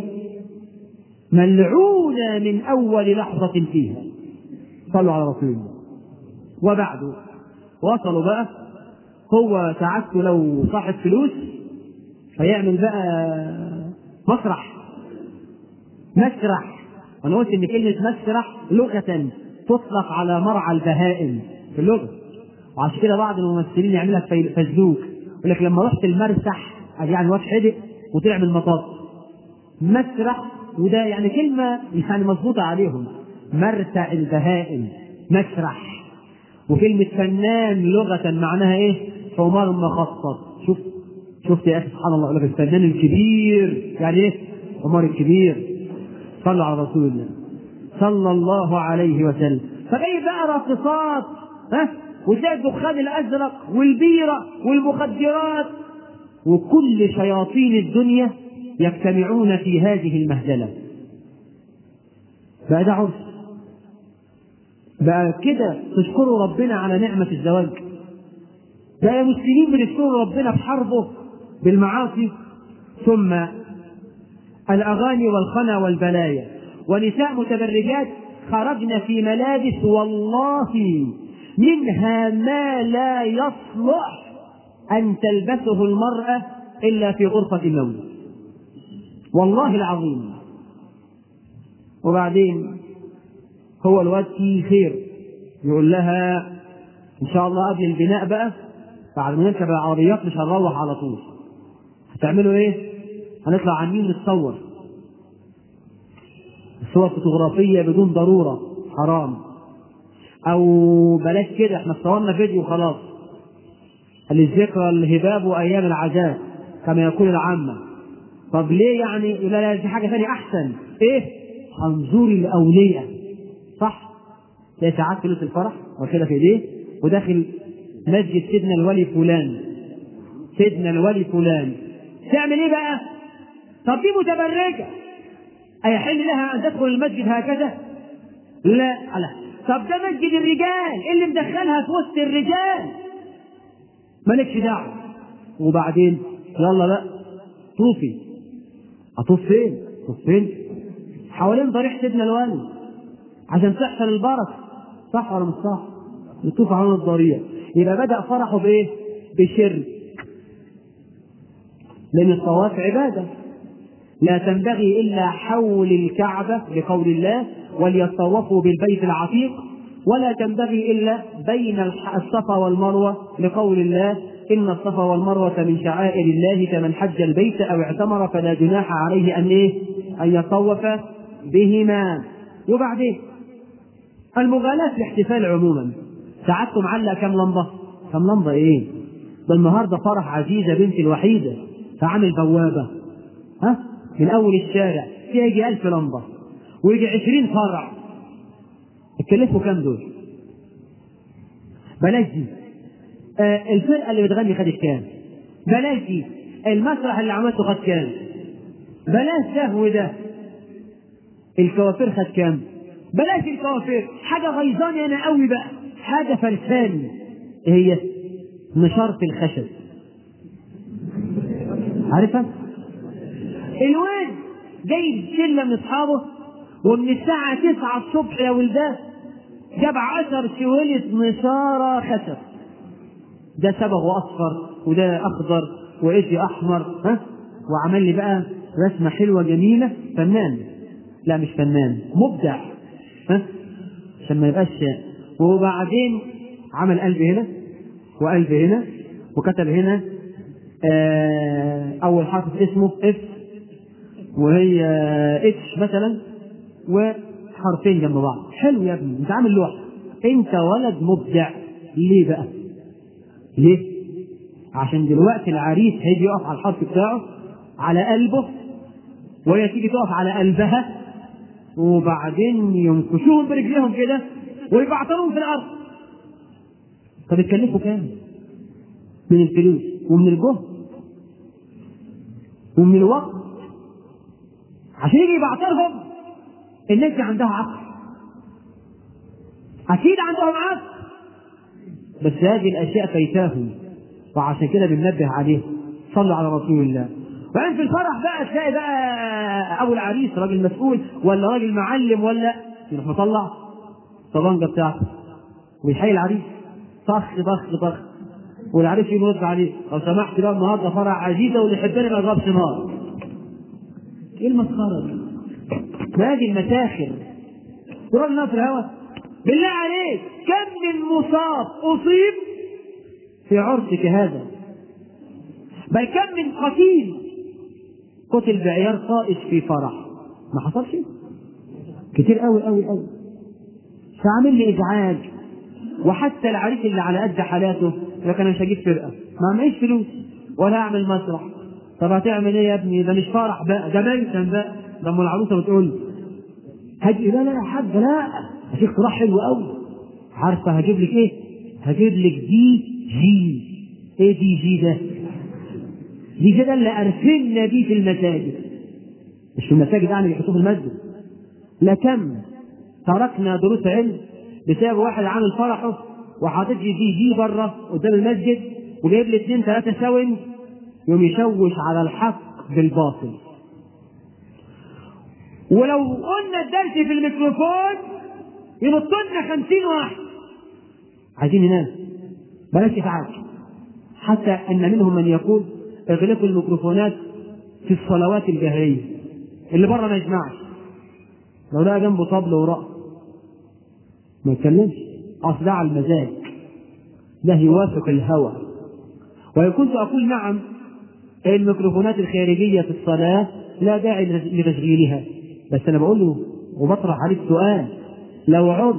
[SPEAKER 2] ملعونة من أول لحظة فيها صلوا على رسول الله وبعده وصلوا بقى هو سعادته لو صاحب فلوس فيعمل بقى مسرح مسرح وانا قلت ان كلمة مسرح لغة تطلق على مرعى البهائم في اللغة وعشان كده بعض الممثلين يعملها فزلوك يقول لك لما رحت المرسح يعني واد حدق وطلع من المطاط مسرح وده يعني كلمة يعني مظبوطة عليهم مرتع البهائم مسرح وكلمة فنان لغة معناها ايه؟ حمار مخصص شوف شفت يا اخي سبحان الله يقول لك الفنان الكبير يعني ايه؟ حمار الكبير صلوا على رسول الله صلى الله عليه وسلم فجاي بقى راقصات ها وتلاقي الدخان الازرق والبيره والمخدرات وكل شياطين الدنيا يجتمعون في هذه المهزله بقى ده عرس بقى كده تشكروا ربنا على نعمة الزواج ده يا مسلمين بنشكروا ربنا في حربه بالمعاصي ثم الأغاني والخنا والبلايا ونساء متبرجات خرجن في ملابس والله منها ما لا يصلح أن تلبسه المرأة إلا في غرفة النوم والله العظيم وبعدين هو الواد فيه خير يقول لها ان شاء الله قبل البناء بقى بعد ما نركب العربيات مش هنروح على طول هتعملوا ايه؟ هنطلع على النيل نتصور صور فوتوغرافية بدون ضرورة حرام أو بلاش كده احنا صورنا فيديو خلاص للذكرى الهباب وأيام العذاب كما يقول العامة طب ليه يعني لا لا دي حاجة ثانية أحسن إيه؟ هنزور الأولياء صح؟ تلاقي ساعات فلوس الفرح واخدها في إيديه وداخل مسجد سيدنا الولي فلان سيدنا الولي فلان تعمل إيه بقى؟ طب دي متبرجة أيحل لها أن تدخل المسجد هكذا؟ لا لا طب ده مسجد الرجال اللي مدخلها في وسط الرجال مالكش دعوة وبعدين يلا بقى طوفي أطوف فين؟ أطوف فين؟ حوالين ضريح سيدنا الوالي عشان تحصل البركة صح ولا مش صح؟ نطوف حوالين الضريح يبقى بدأ فرحه بإيه؟ بشرك لأن الطواف عبادة لا تنبغي إلا حول الكعبة لقول الله وليطوفوا بالبيت العتيق ولا تنبغي إلا بين الصفا والمروة لقول الله إن الصفا والمروة من شعائر الله كمن حج البيت أو اعتمر فلا جناح عليه أن إيه؟ أن يطوف بهما وبعدين المغالاة في الاحتفال عموما ساعدتم معلق كم لمبة؟ كم لمبة إيه؟ ده النهارده فرح عزيزة بنتي الوحيدة فعامل بوابة ها؟ من أول الشارع فيها يجي ألف لمبة ويجي عشرين فرع اتكلفوا كام دول؟ بلاش دي آه الفرقة اللي بتغني خدت كام؟ بلاش دي المسرح اللي عملته خد كام؟ بلاش ده وده الكوافير خد كام؟ بلاش الكوافير حاجة غيظاني أنا قوي بقى حاجة فرساني إيه هي؟ نشارة الخشب عارفة؟ الواد جايب شلة من أصحابه ومن الساعة 9 الصبح يا ولدان جاب عشر شوية نشارة خشب ده صبغه أصفر وده أخضر وإيش أحمر ها وعمل لي بقى رسمة حلوة جميلة فنان لا مش فنان مبدع ها عشان ما يبقاش وبعدين عمل قلب هنا وقلب هنا وكتب هنا آه أول حرف اسمه اف وهي اتش مثلا وحرفين جنب بعض حلو يا ابني انت عامل لوحه انت ولد مبدع ليه بقى ليه عشان دلوقتي العريس هيجي يقف على الحرف بتاعه على قلبه وهي تيجي تقف على قلبها وبعدين ينكشوهم برجليهم كده ويبعترهم في الارض طب اتكلفوا كام من الفلوس ومن الجهد ومن الوقت عشان يجي يبعترهم الناس دي عندها عقل اكيد عندهم عقل بس هذه الاشياء فايتاهم وعشان كده بننبه عليه صلوا على رسول الله وبعدين في الفرح بقى تلاقي بقى ابو العريس راجل مسؤول ولا راجل معلم ولا يروح مطلع الطبنجه بتاعته ويحيي العريس طخ طخ طخ والعريس يرد عليه لو سمحت بقى النهارده فرح عزيزه واللي يحبني ما يضربش نار ايه المسخره دي؟ ما هذه المساخر تروح لنا في الهوا بالله عليك كم من مصاب اصيب في عرسك هذا بل كم من قتيل قتل بعيار طائش في فرح ما حصلش كتير قوي قوي قوي فعامل لي ازعاج وحتى العريس اللي على قد حالاته لكن انا مش هجيب فرقه ما معيش فلوس ولا اعمل مسرح طب هتعمل ايه يا ابني ده مش فرح بقى ده ميتم بقى ده ام العروسه بتقول هجي لا لا يا حاج لا هديك اقتراح حلو قوي عارفه هجيب لك ايه؟ هجيب لك دي جي ايه دي جي ده؟ دي جي ده اللي ارسلنا بيه في المساجد مش في المساجد يعني بيحطوه في المسجد لا كم تركنا دروس علم بسبب واحد عامل فرحه وحاطط لي دي جي بره قدام المسجد وجايب لي اثنين ثلاثه ساوند يوم يشوش على الحق بالباطل ولو قلنا الدرس في الميكروفون ينط لنا خمسين واحد عايزين ننام بلاش ازعاج حتى ان منهم من يقول اغلقوا الميكروفونات في الصلوات الجهريه اللي بره ما يسمعش لو لقى جنبه طبل ورقص ما يتكلمش اصل ده على المزاج ده يوافق الهوى وإن كنت أقول نعم الميكروفونات الخارجية في الصلاة لا داعي لتشغيلها بس أنا بقول له وبطرح عليك سؤال لو عرض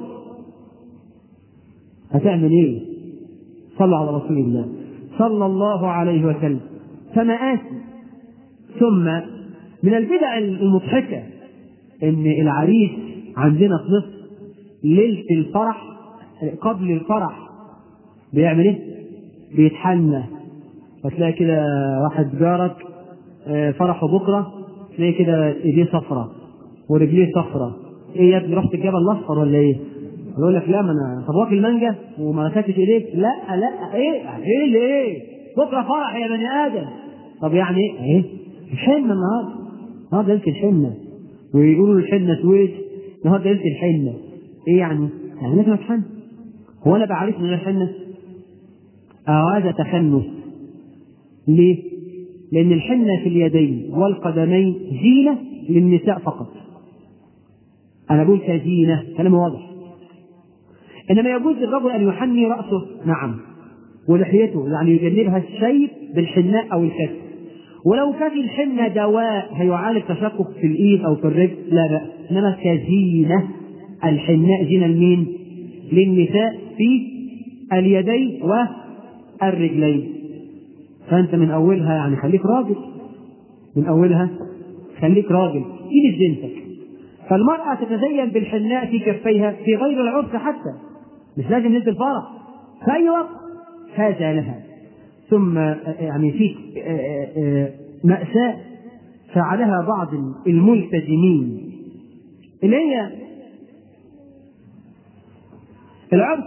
[SPEAKER 2] هتعمل إيه؟ صلى على رسول الله صلى الله عليه وسلم فمآسي ثم من البدع المضحكة إن العريس عندنا في مصر ليلة الفرح قبل الفرح بيعمل إيه؟ بيتحنى فتلاقي كده واحد جارك فرحه بكرة تلاقي كده إيديه صفرة ورجليه صفرة إيه يا ابني رحت الجبل الأصفر ولا إيه؟ يقول لك لا ما أنا طب واكل مانجا وما غسلتش إيديك؟ لا لا إيه؟ إيه اللي إيه؟ بكرة فرح يا بني آدم طب يعني إيه؟ إيه؟ الحنة النهارده النهارده ليلة الحنة ويقولوا الحنة سويد النهارده ليلة الحنة إيه يعني؟ يعني لازم أتحنى هو أنا بعرف من الحنة؟ أو هذا تخنث ليه؟ لأن الحنة في اليدين والقدمين زينة للنساء فقط. أنا بقول كزينة كلام واضح. إنما يجوز للرجل أن يحني رأسه نعم ولحيته يعني يجنبها الشيب بالحناء أو الكف. ولو كان الحنة دواء هيعالج تشقق في الإيد أو في الرجل لا بأس إنما كزينة الحناء زينة لمين؟ للنساء في اليدين والرجلين. فانت من اولها يعني خليك راجل من اولها خليك راجل ايد زينتك فالمرأة تتزين بالحناء في كفيها في غير العرس حتى مش لازم ليلة الفرح في أي وقت هذا لها ثم يعني في مأساة فعلها بعض الملتزمين اللي هي العرس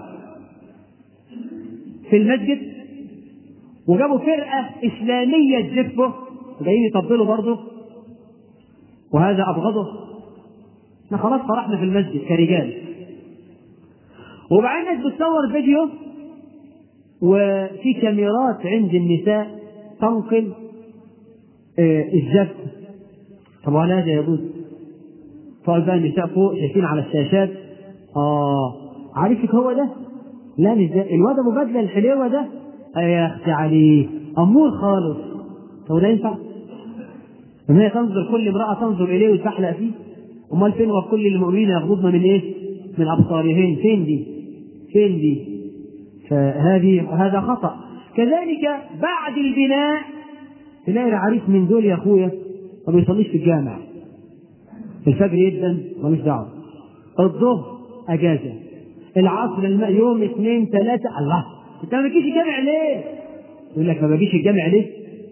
[SPEAKER 2] في المسجد وجابوا فرقة إسلامية تزفه جايين يطبلوا برضه وهذا أبغضه احنا خلاص فرحنا في المسجد كرجال وبعدين الناس بتصور فيديو وفي كاميرات عند النساء تنقل آه الزف طب ولا هذا يجوز تقعد بقى النساء فوق شايفين على الشاشات اه عارفك هو ده لا مش ده الواد ابو بدله الحليوه ده يا اختي عليه امور خالص طب ده ينفع؟ ان هي تنظر كل امراه تنظر اليه وتحلق فيه امال فين وكل المؤمنين يغضضن من ايه؟ من ابصارهن فين دي؟ فين دي؟ فهذه هذا خطا كذلك بعد البناء تلاقي العريس من دول يا اخويا ما بيصليش في الجامع الفجر يدا ملوش دعوه الظهر اجازه العصر الماء يوم اثنين ثلاثه الله انت ما بتجيش الجامع ليه؟ يقول لك ما بجيش الجامع ليه؟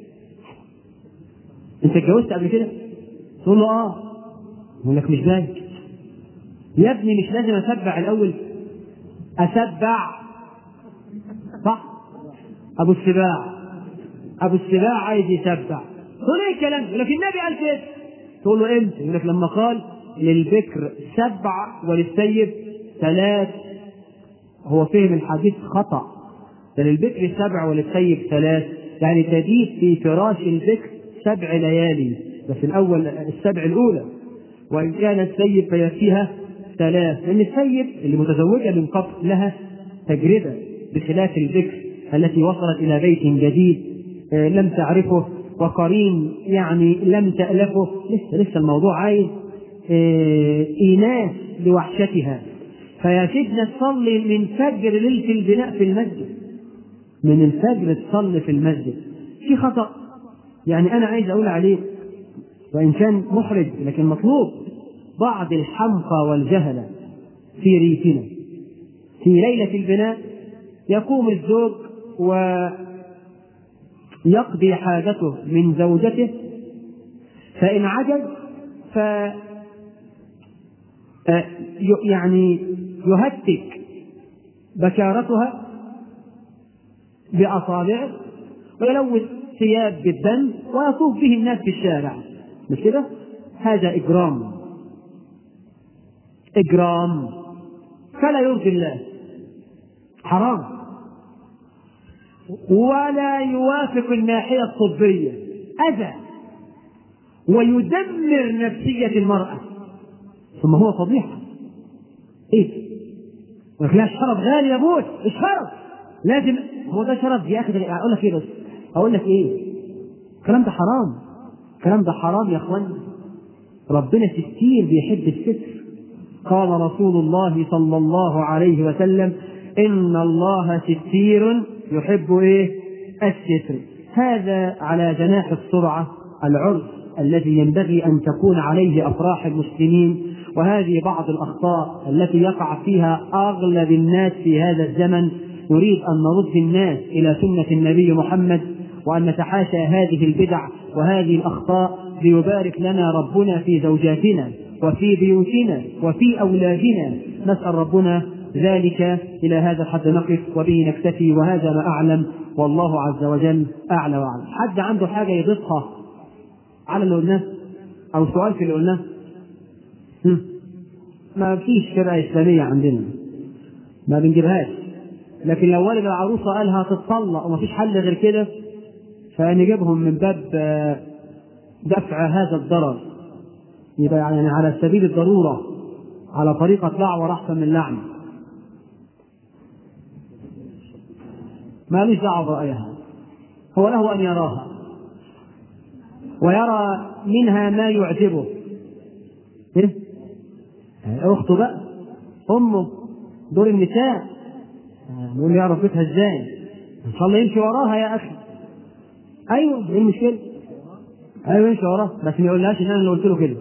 [SPEAKER 2] انت اتجوزت قبل كده؟ تقول له اه يقول لك مش باين يا ابني مش لازم اسبع الاول اسبع صح ابو السباع ابو السباع عايز يسبع تقول ايه الكلام يقول لك النبي قال كده تقول له امتى يقول لك لما قال للبكر سبع وللسيد ثلاث هو فهم الحديث خطأ ده للبكر سبع وللسيب ثلاث يعني تبيت في فراش البكر سبع ليالي بس الأول السبع الأولى وإن كان السيب فيكفيها ثلاث لأن السيب اللي متزوجة من قبل لها تجربة بخلاف البكر التي وصلت إلى بيت جديد لم تعرفه وقرين يعني لم تألفه لسه لسه الموضوع عايز إيناس لوحشتها فيا سيدنا تصلي من فجر ليلة البناء في المسجد من الفجر تصلي في المسجد في خطأ يعني أنا عايز أقول عليه وإن كان محرج لكن مطلوب بعض الحمقى والجهلة في ريفنا في ليلة البناء يقوم الزوج ويقضي حاجته من زوجته فإن عجز ف يعني يهتك بكارتها بأصابعه ويلوث ثياب بالدم ويطوف به الناس في الشارع مش كده؟ هذا إجرام إجرام فلا يرضي الله حرام ولا يوافق الناحية الطبية أذى ويدمر نفسية المرأة ثم هو فضيحة إيه؟ يقول لا الشرف غالي يا ابوي الشرف لازم هو ده شرف يا اخي اقول لك ايه بس اقول لك ايه الكلام ده حرام الكلام ده حرام يا اخوان ربنا ستير بيحب الستر قال رسول الله صلى الله عليه وسلم ان الله ستير يحب ايه الستر هذا على جناح السرعه العرف الذي ينبغي ان تكون عليه افراح المسلمين وهذه بعض الاخطاء التي يقع فيها اغلب الناس في هذا الزمن نريد ان نرد الناس الى سنه النبي محمد وان نتحاشى هذه البدع وهذه الاخطاء ليبارك لنا ربنا في زوجاتنا وفي بيوتنا وفي اولادنا نسال ربنا ذلك الى هذا الحد نقف وبه نكتفي وهذا ما اعلم والله عز وجل اعلى واعلم حد عنده حاجه يضيفها على اللي قلناه او سؤال في اللي قلناه هم. ما فيش شريعه اسلاميه عندنا ما بنجيبهاش لكن لو والد العروسه قال هتتطلق وما فيش حل غير كده فنجيبهم من باب دفع هذا الضرر يبقى يعني على سبيل الضروره على طريقه دعوه احسن من لعنه مالوش دعوه برايها هو له ان يراها ويرى منها ما يعجبه إيه؟ اخته بقى امه دور النساء نقول يعرف بيتها ازاي ان شاء الله يمشي وراها يا اخي ايوه ايه المشكله ايوه يمشي وراها بس ما يقولهاش ان انا اللي قلت له كده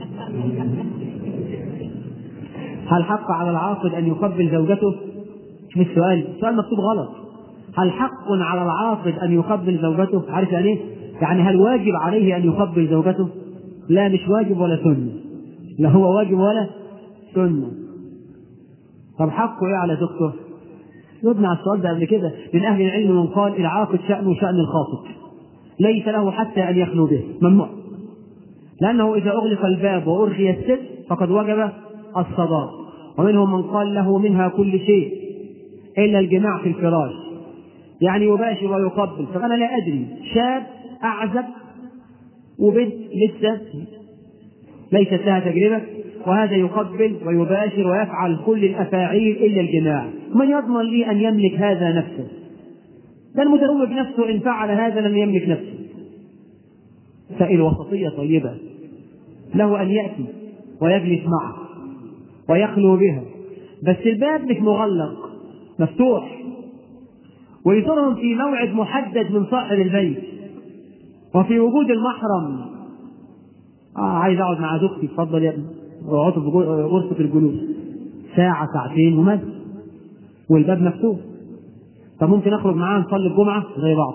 [SPEAKER 2] هل حق على العاقد ان يقبل زوجته مش سؤال سؤال مكتوب غلط هل حق على العاقد ان يقبل زوجته عارف يعني ايه يعني هل واجب عليه ان يقبل زوجته لا مش واجب ولا سنه لا هو واجب ولا سنه طب حقه ايه على زوجته جبنا على السؤال ده قبل كده من اهل العلم من قال العاقد شانه شان الخاطب ليس له حتى ان يخلو به ممنوع لانه اذا اغلق الباب وارخي الست فقد وجب الصداق ومنهم من قال له منها كل شيء الا الجماع في الفراش يعني يباشر ويقبل فانا لا ادري شاب اعزب وبنت لسه ليست لها تجربه وهذا يقبل ويباشر ويفعل كل الافاعيل الا الجماع من يضمن لي ان يملك هذا نفسه ده المتزوج نفسه ان فعل هذا لم يملك نفسه فالوسطيه طيبه له ان ياتي ويجلس معه ويخلو بها بس الباب مش مغلق مفتوح ويزورهم في موعد محدد من صاحب البيت وفي وجود المحرم آه عايز اقعد مع زوجتي اتفضل يا ابني اقعدوا في غرفه الجلوس ساعه ساعتين ومد والباب مفتوح طب ممكن اخرج معاها نصلي الجمعه زي بعض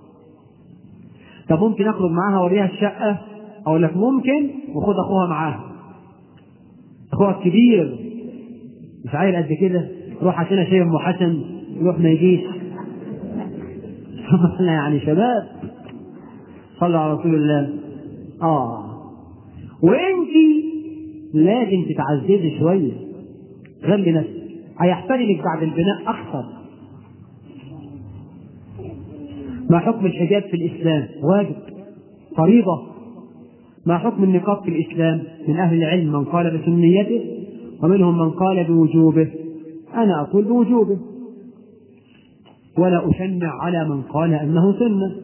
[SPEAKER 2] طب ممكن اخرج معاها اوريها الشقه اقول لك ممكن وخد اخوها معاها اخوها الكبير مش عيل قد كده روح عشان شيء ام حسن يروح ما يجيش احنا يعني شباب صلوا على رسول الله اه وانت لازم تتعززي شويه غلي نفسك هيحترمك بعد البناء اكثر ما حكم الحجاب في الاسلام واجب فريضه ما حكم النقاب في الاسلام من اهل العلم من قال بسنيته ومنهم من قال بوجوبه انا اقول بوجوبه ولا اشنع على من قال انه سنه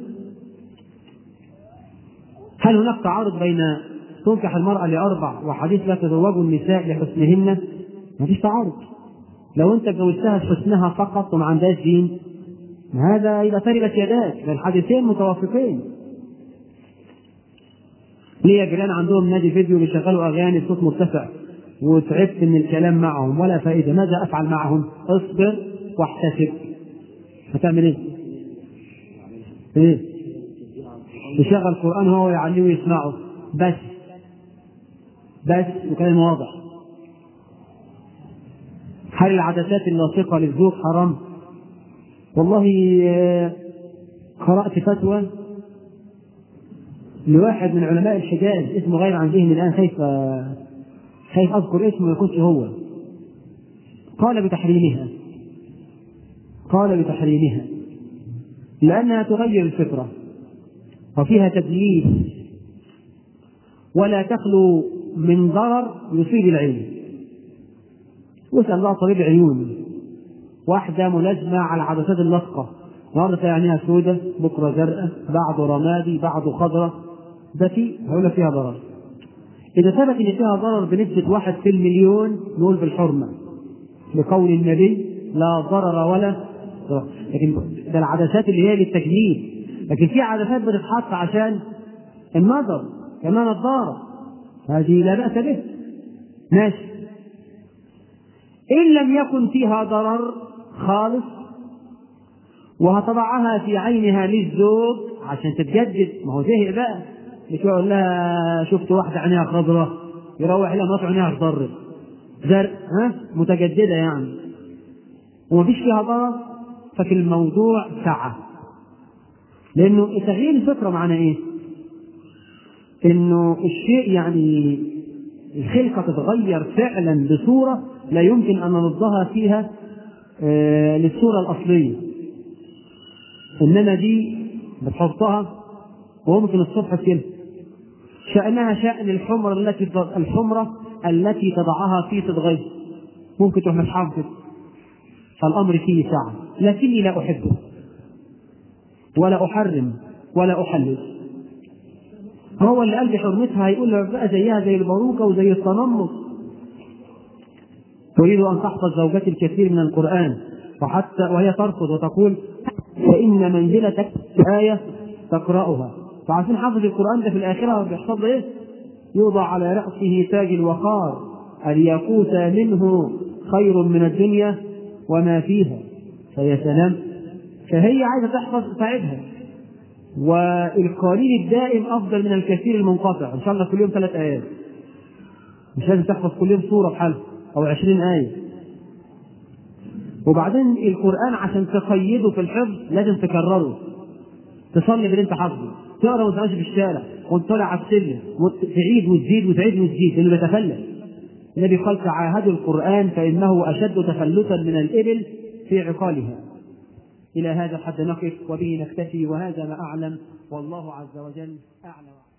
[SPEAKER 2] هل هناك تعارض بين تنكح المرأة لأربع وحديث لا تزوجوا النساء لحسنهن؟ ما فيش تعارض. لو أنت جوزتها لحسنها فقط وما عندهاش دين هذا يبقى تربت يداك، ده الحديثين متوافقين. ليا جيران عندهم نادي فيديو بيشغلوا أغاني بصوت مرتفع وتعبت من الكلام معهم ولا فائدة، ماذا أفعل معهم؟ اصبر واحتسب. هتعمل إيه؟ إيه؟ يشغل قرآن هو يعليه ويسمعه بس بس وكلام واضح هل العدسات اللاصقة للزوج حرام؟ والله قرأت فتوى لواحد من علماء الحجاز اسمه غير عن ذهني الآن خايف خايف أذكر اسمه ما يكونش هو قال بتحريمها قال بتحريمها لأنها تغير الفطرة وفيها تدليس ولا تخلو من ضرر يصيب العين واسأل الله طبيب عيون واحدة ملازمة على العدسات اللاصقة النهارده تلاقي عينيها سودة بكرة زرقاء بعده رمادي بعده خضراء ده في هقول فيها ضرر إذا ثبت إن فيها ضرر بنسبة واحد في المليون نقول بالحرمة لقول النبي لا ضرر ولا ضرر لكن ده العدسات اللي هي للتجميل لكن في عدسات بتتحط عشان النظر كمان نظارة هذه لا بأس به ماشي إن لم يكن فيها ضرر خالص وهتضعها في عينها للزوج عشان تتجدد ما هو زهق بقى مش يقول لها شفت واحدة عينيها خضراء يروح لها مرات عينيها اخضرت زرق ها متجددة يعني ومفيش فيها ضرر ففي الموضوع سعة لأنه تغيير الفطرة معناه إيه؟ إنه الشيء يعني الخلقة تتغير فعلا بصورة لا يمكن أن نردها فيها آه للصورة الأصلية إنما دي بتحطها وممكن الصبح كده شأنها شأن الحمرة التي الحمرة التي تضعها في تتغير ممكن تروح مسحها كده فالأمر فيه سعة لكني لا أحبه ولا أحرم ولا أحلل هو اللي قال بحرمتها هيقول له بقى زيها زي الباروكة وزي التنمر تريد أن تحفظ زوجتي الكثير من القرآن وحتى وهي ترفض وتقول فإن منزلتك آية تقرأها فعشان حافظ القرآن ده في الآخرة بيحصل إيه؟ يوضع على رأسه تاج الوقار الياقوت منه خير من الدنيا وما فيها فيا سلام فهي عايزة تحفظ تعبها والقليل الدائم أفضل من الكثير المنقطع إن شاء الله كل يوم ثلاث آيات مش لازم تحفظ كل يوم سورة بحالها أو عشرين آية وبعدين القرآن عشان تقيده في الحفظ لازم تكرره تصلي باللي انت حافظه تقرا وانت ماشي في الشارع وانت طالع على السلم تعيد وتزيد وتعيد وتزيد لانه بيتفلت النبي قال تعاهدوا القرآن فإنه أشد تفلتا من الإبل في عقالها إلى هذا الحد نقف وبه نكتفي وهذا ما أعلم والله عز وجل أعلم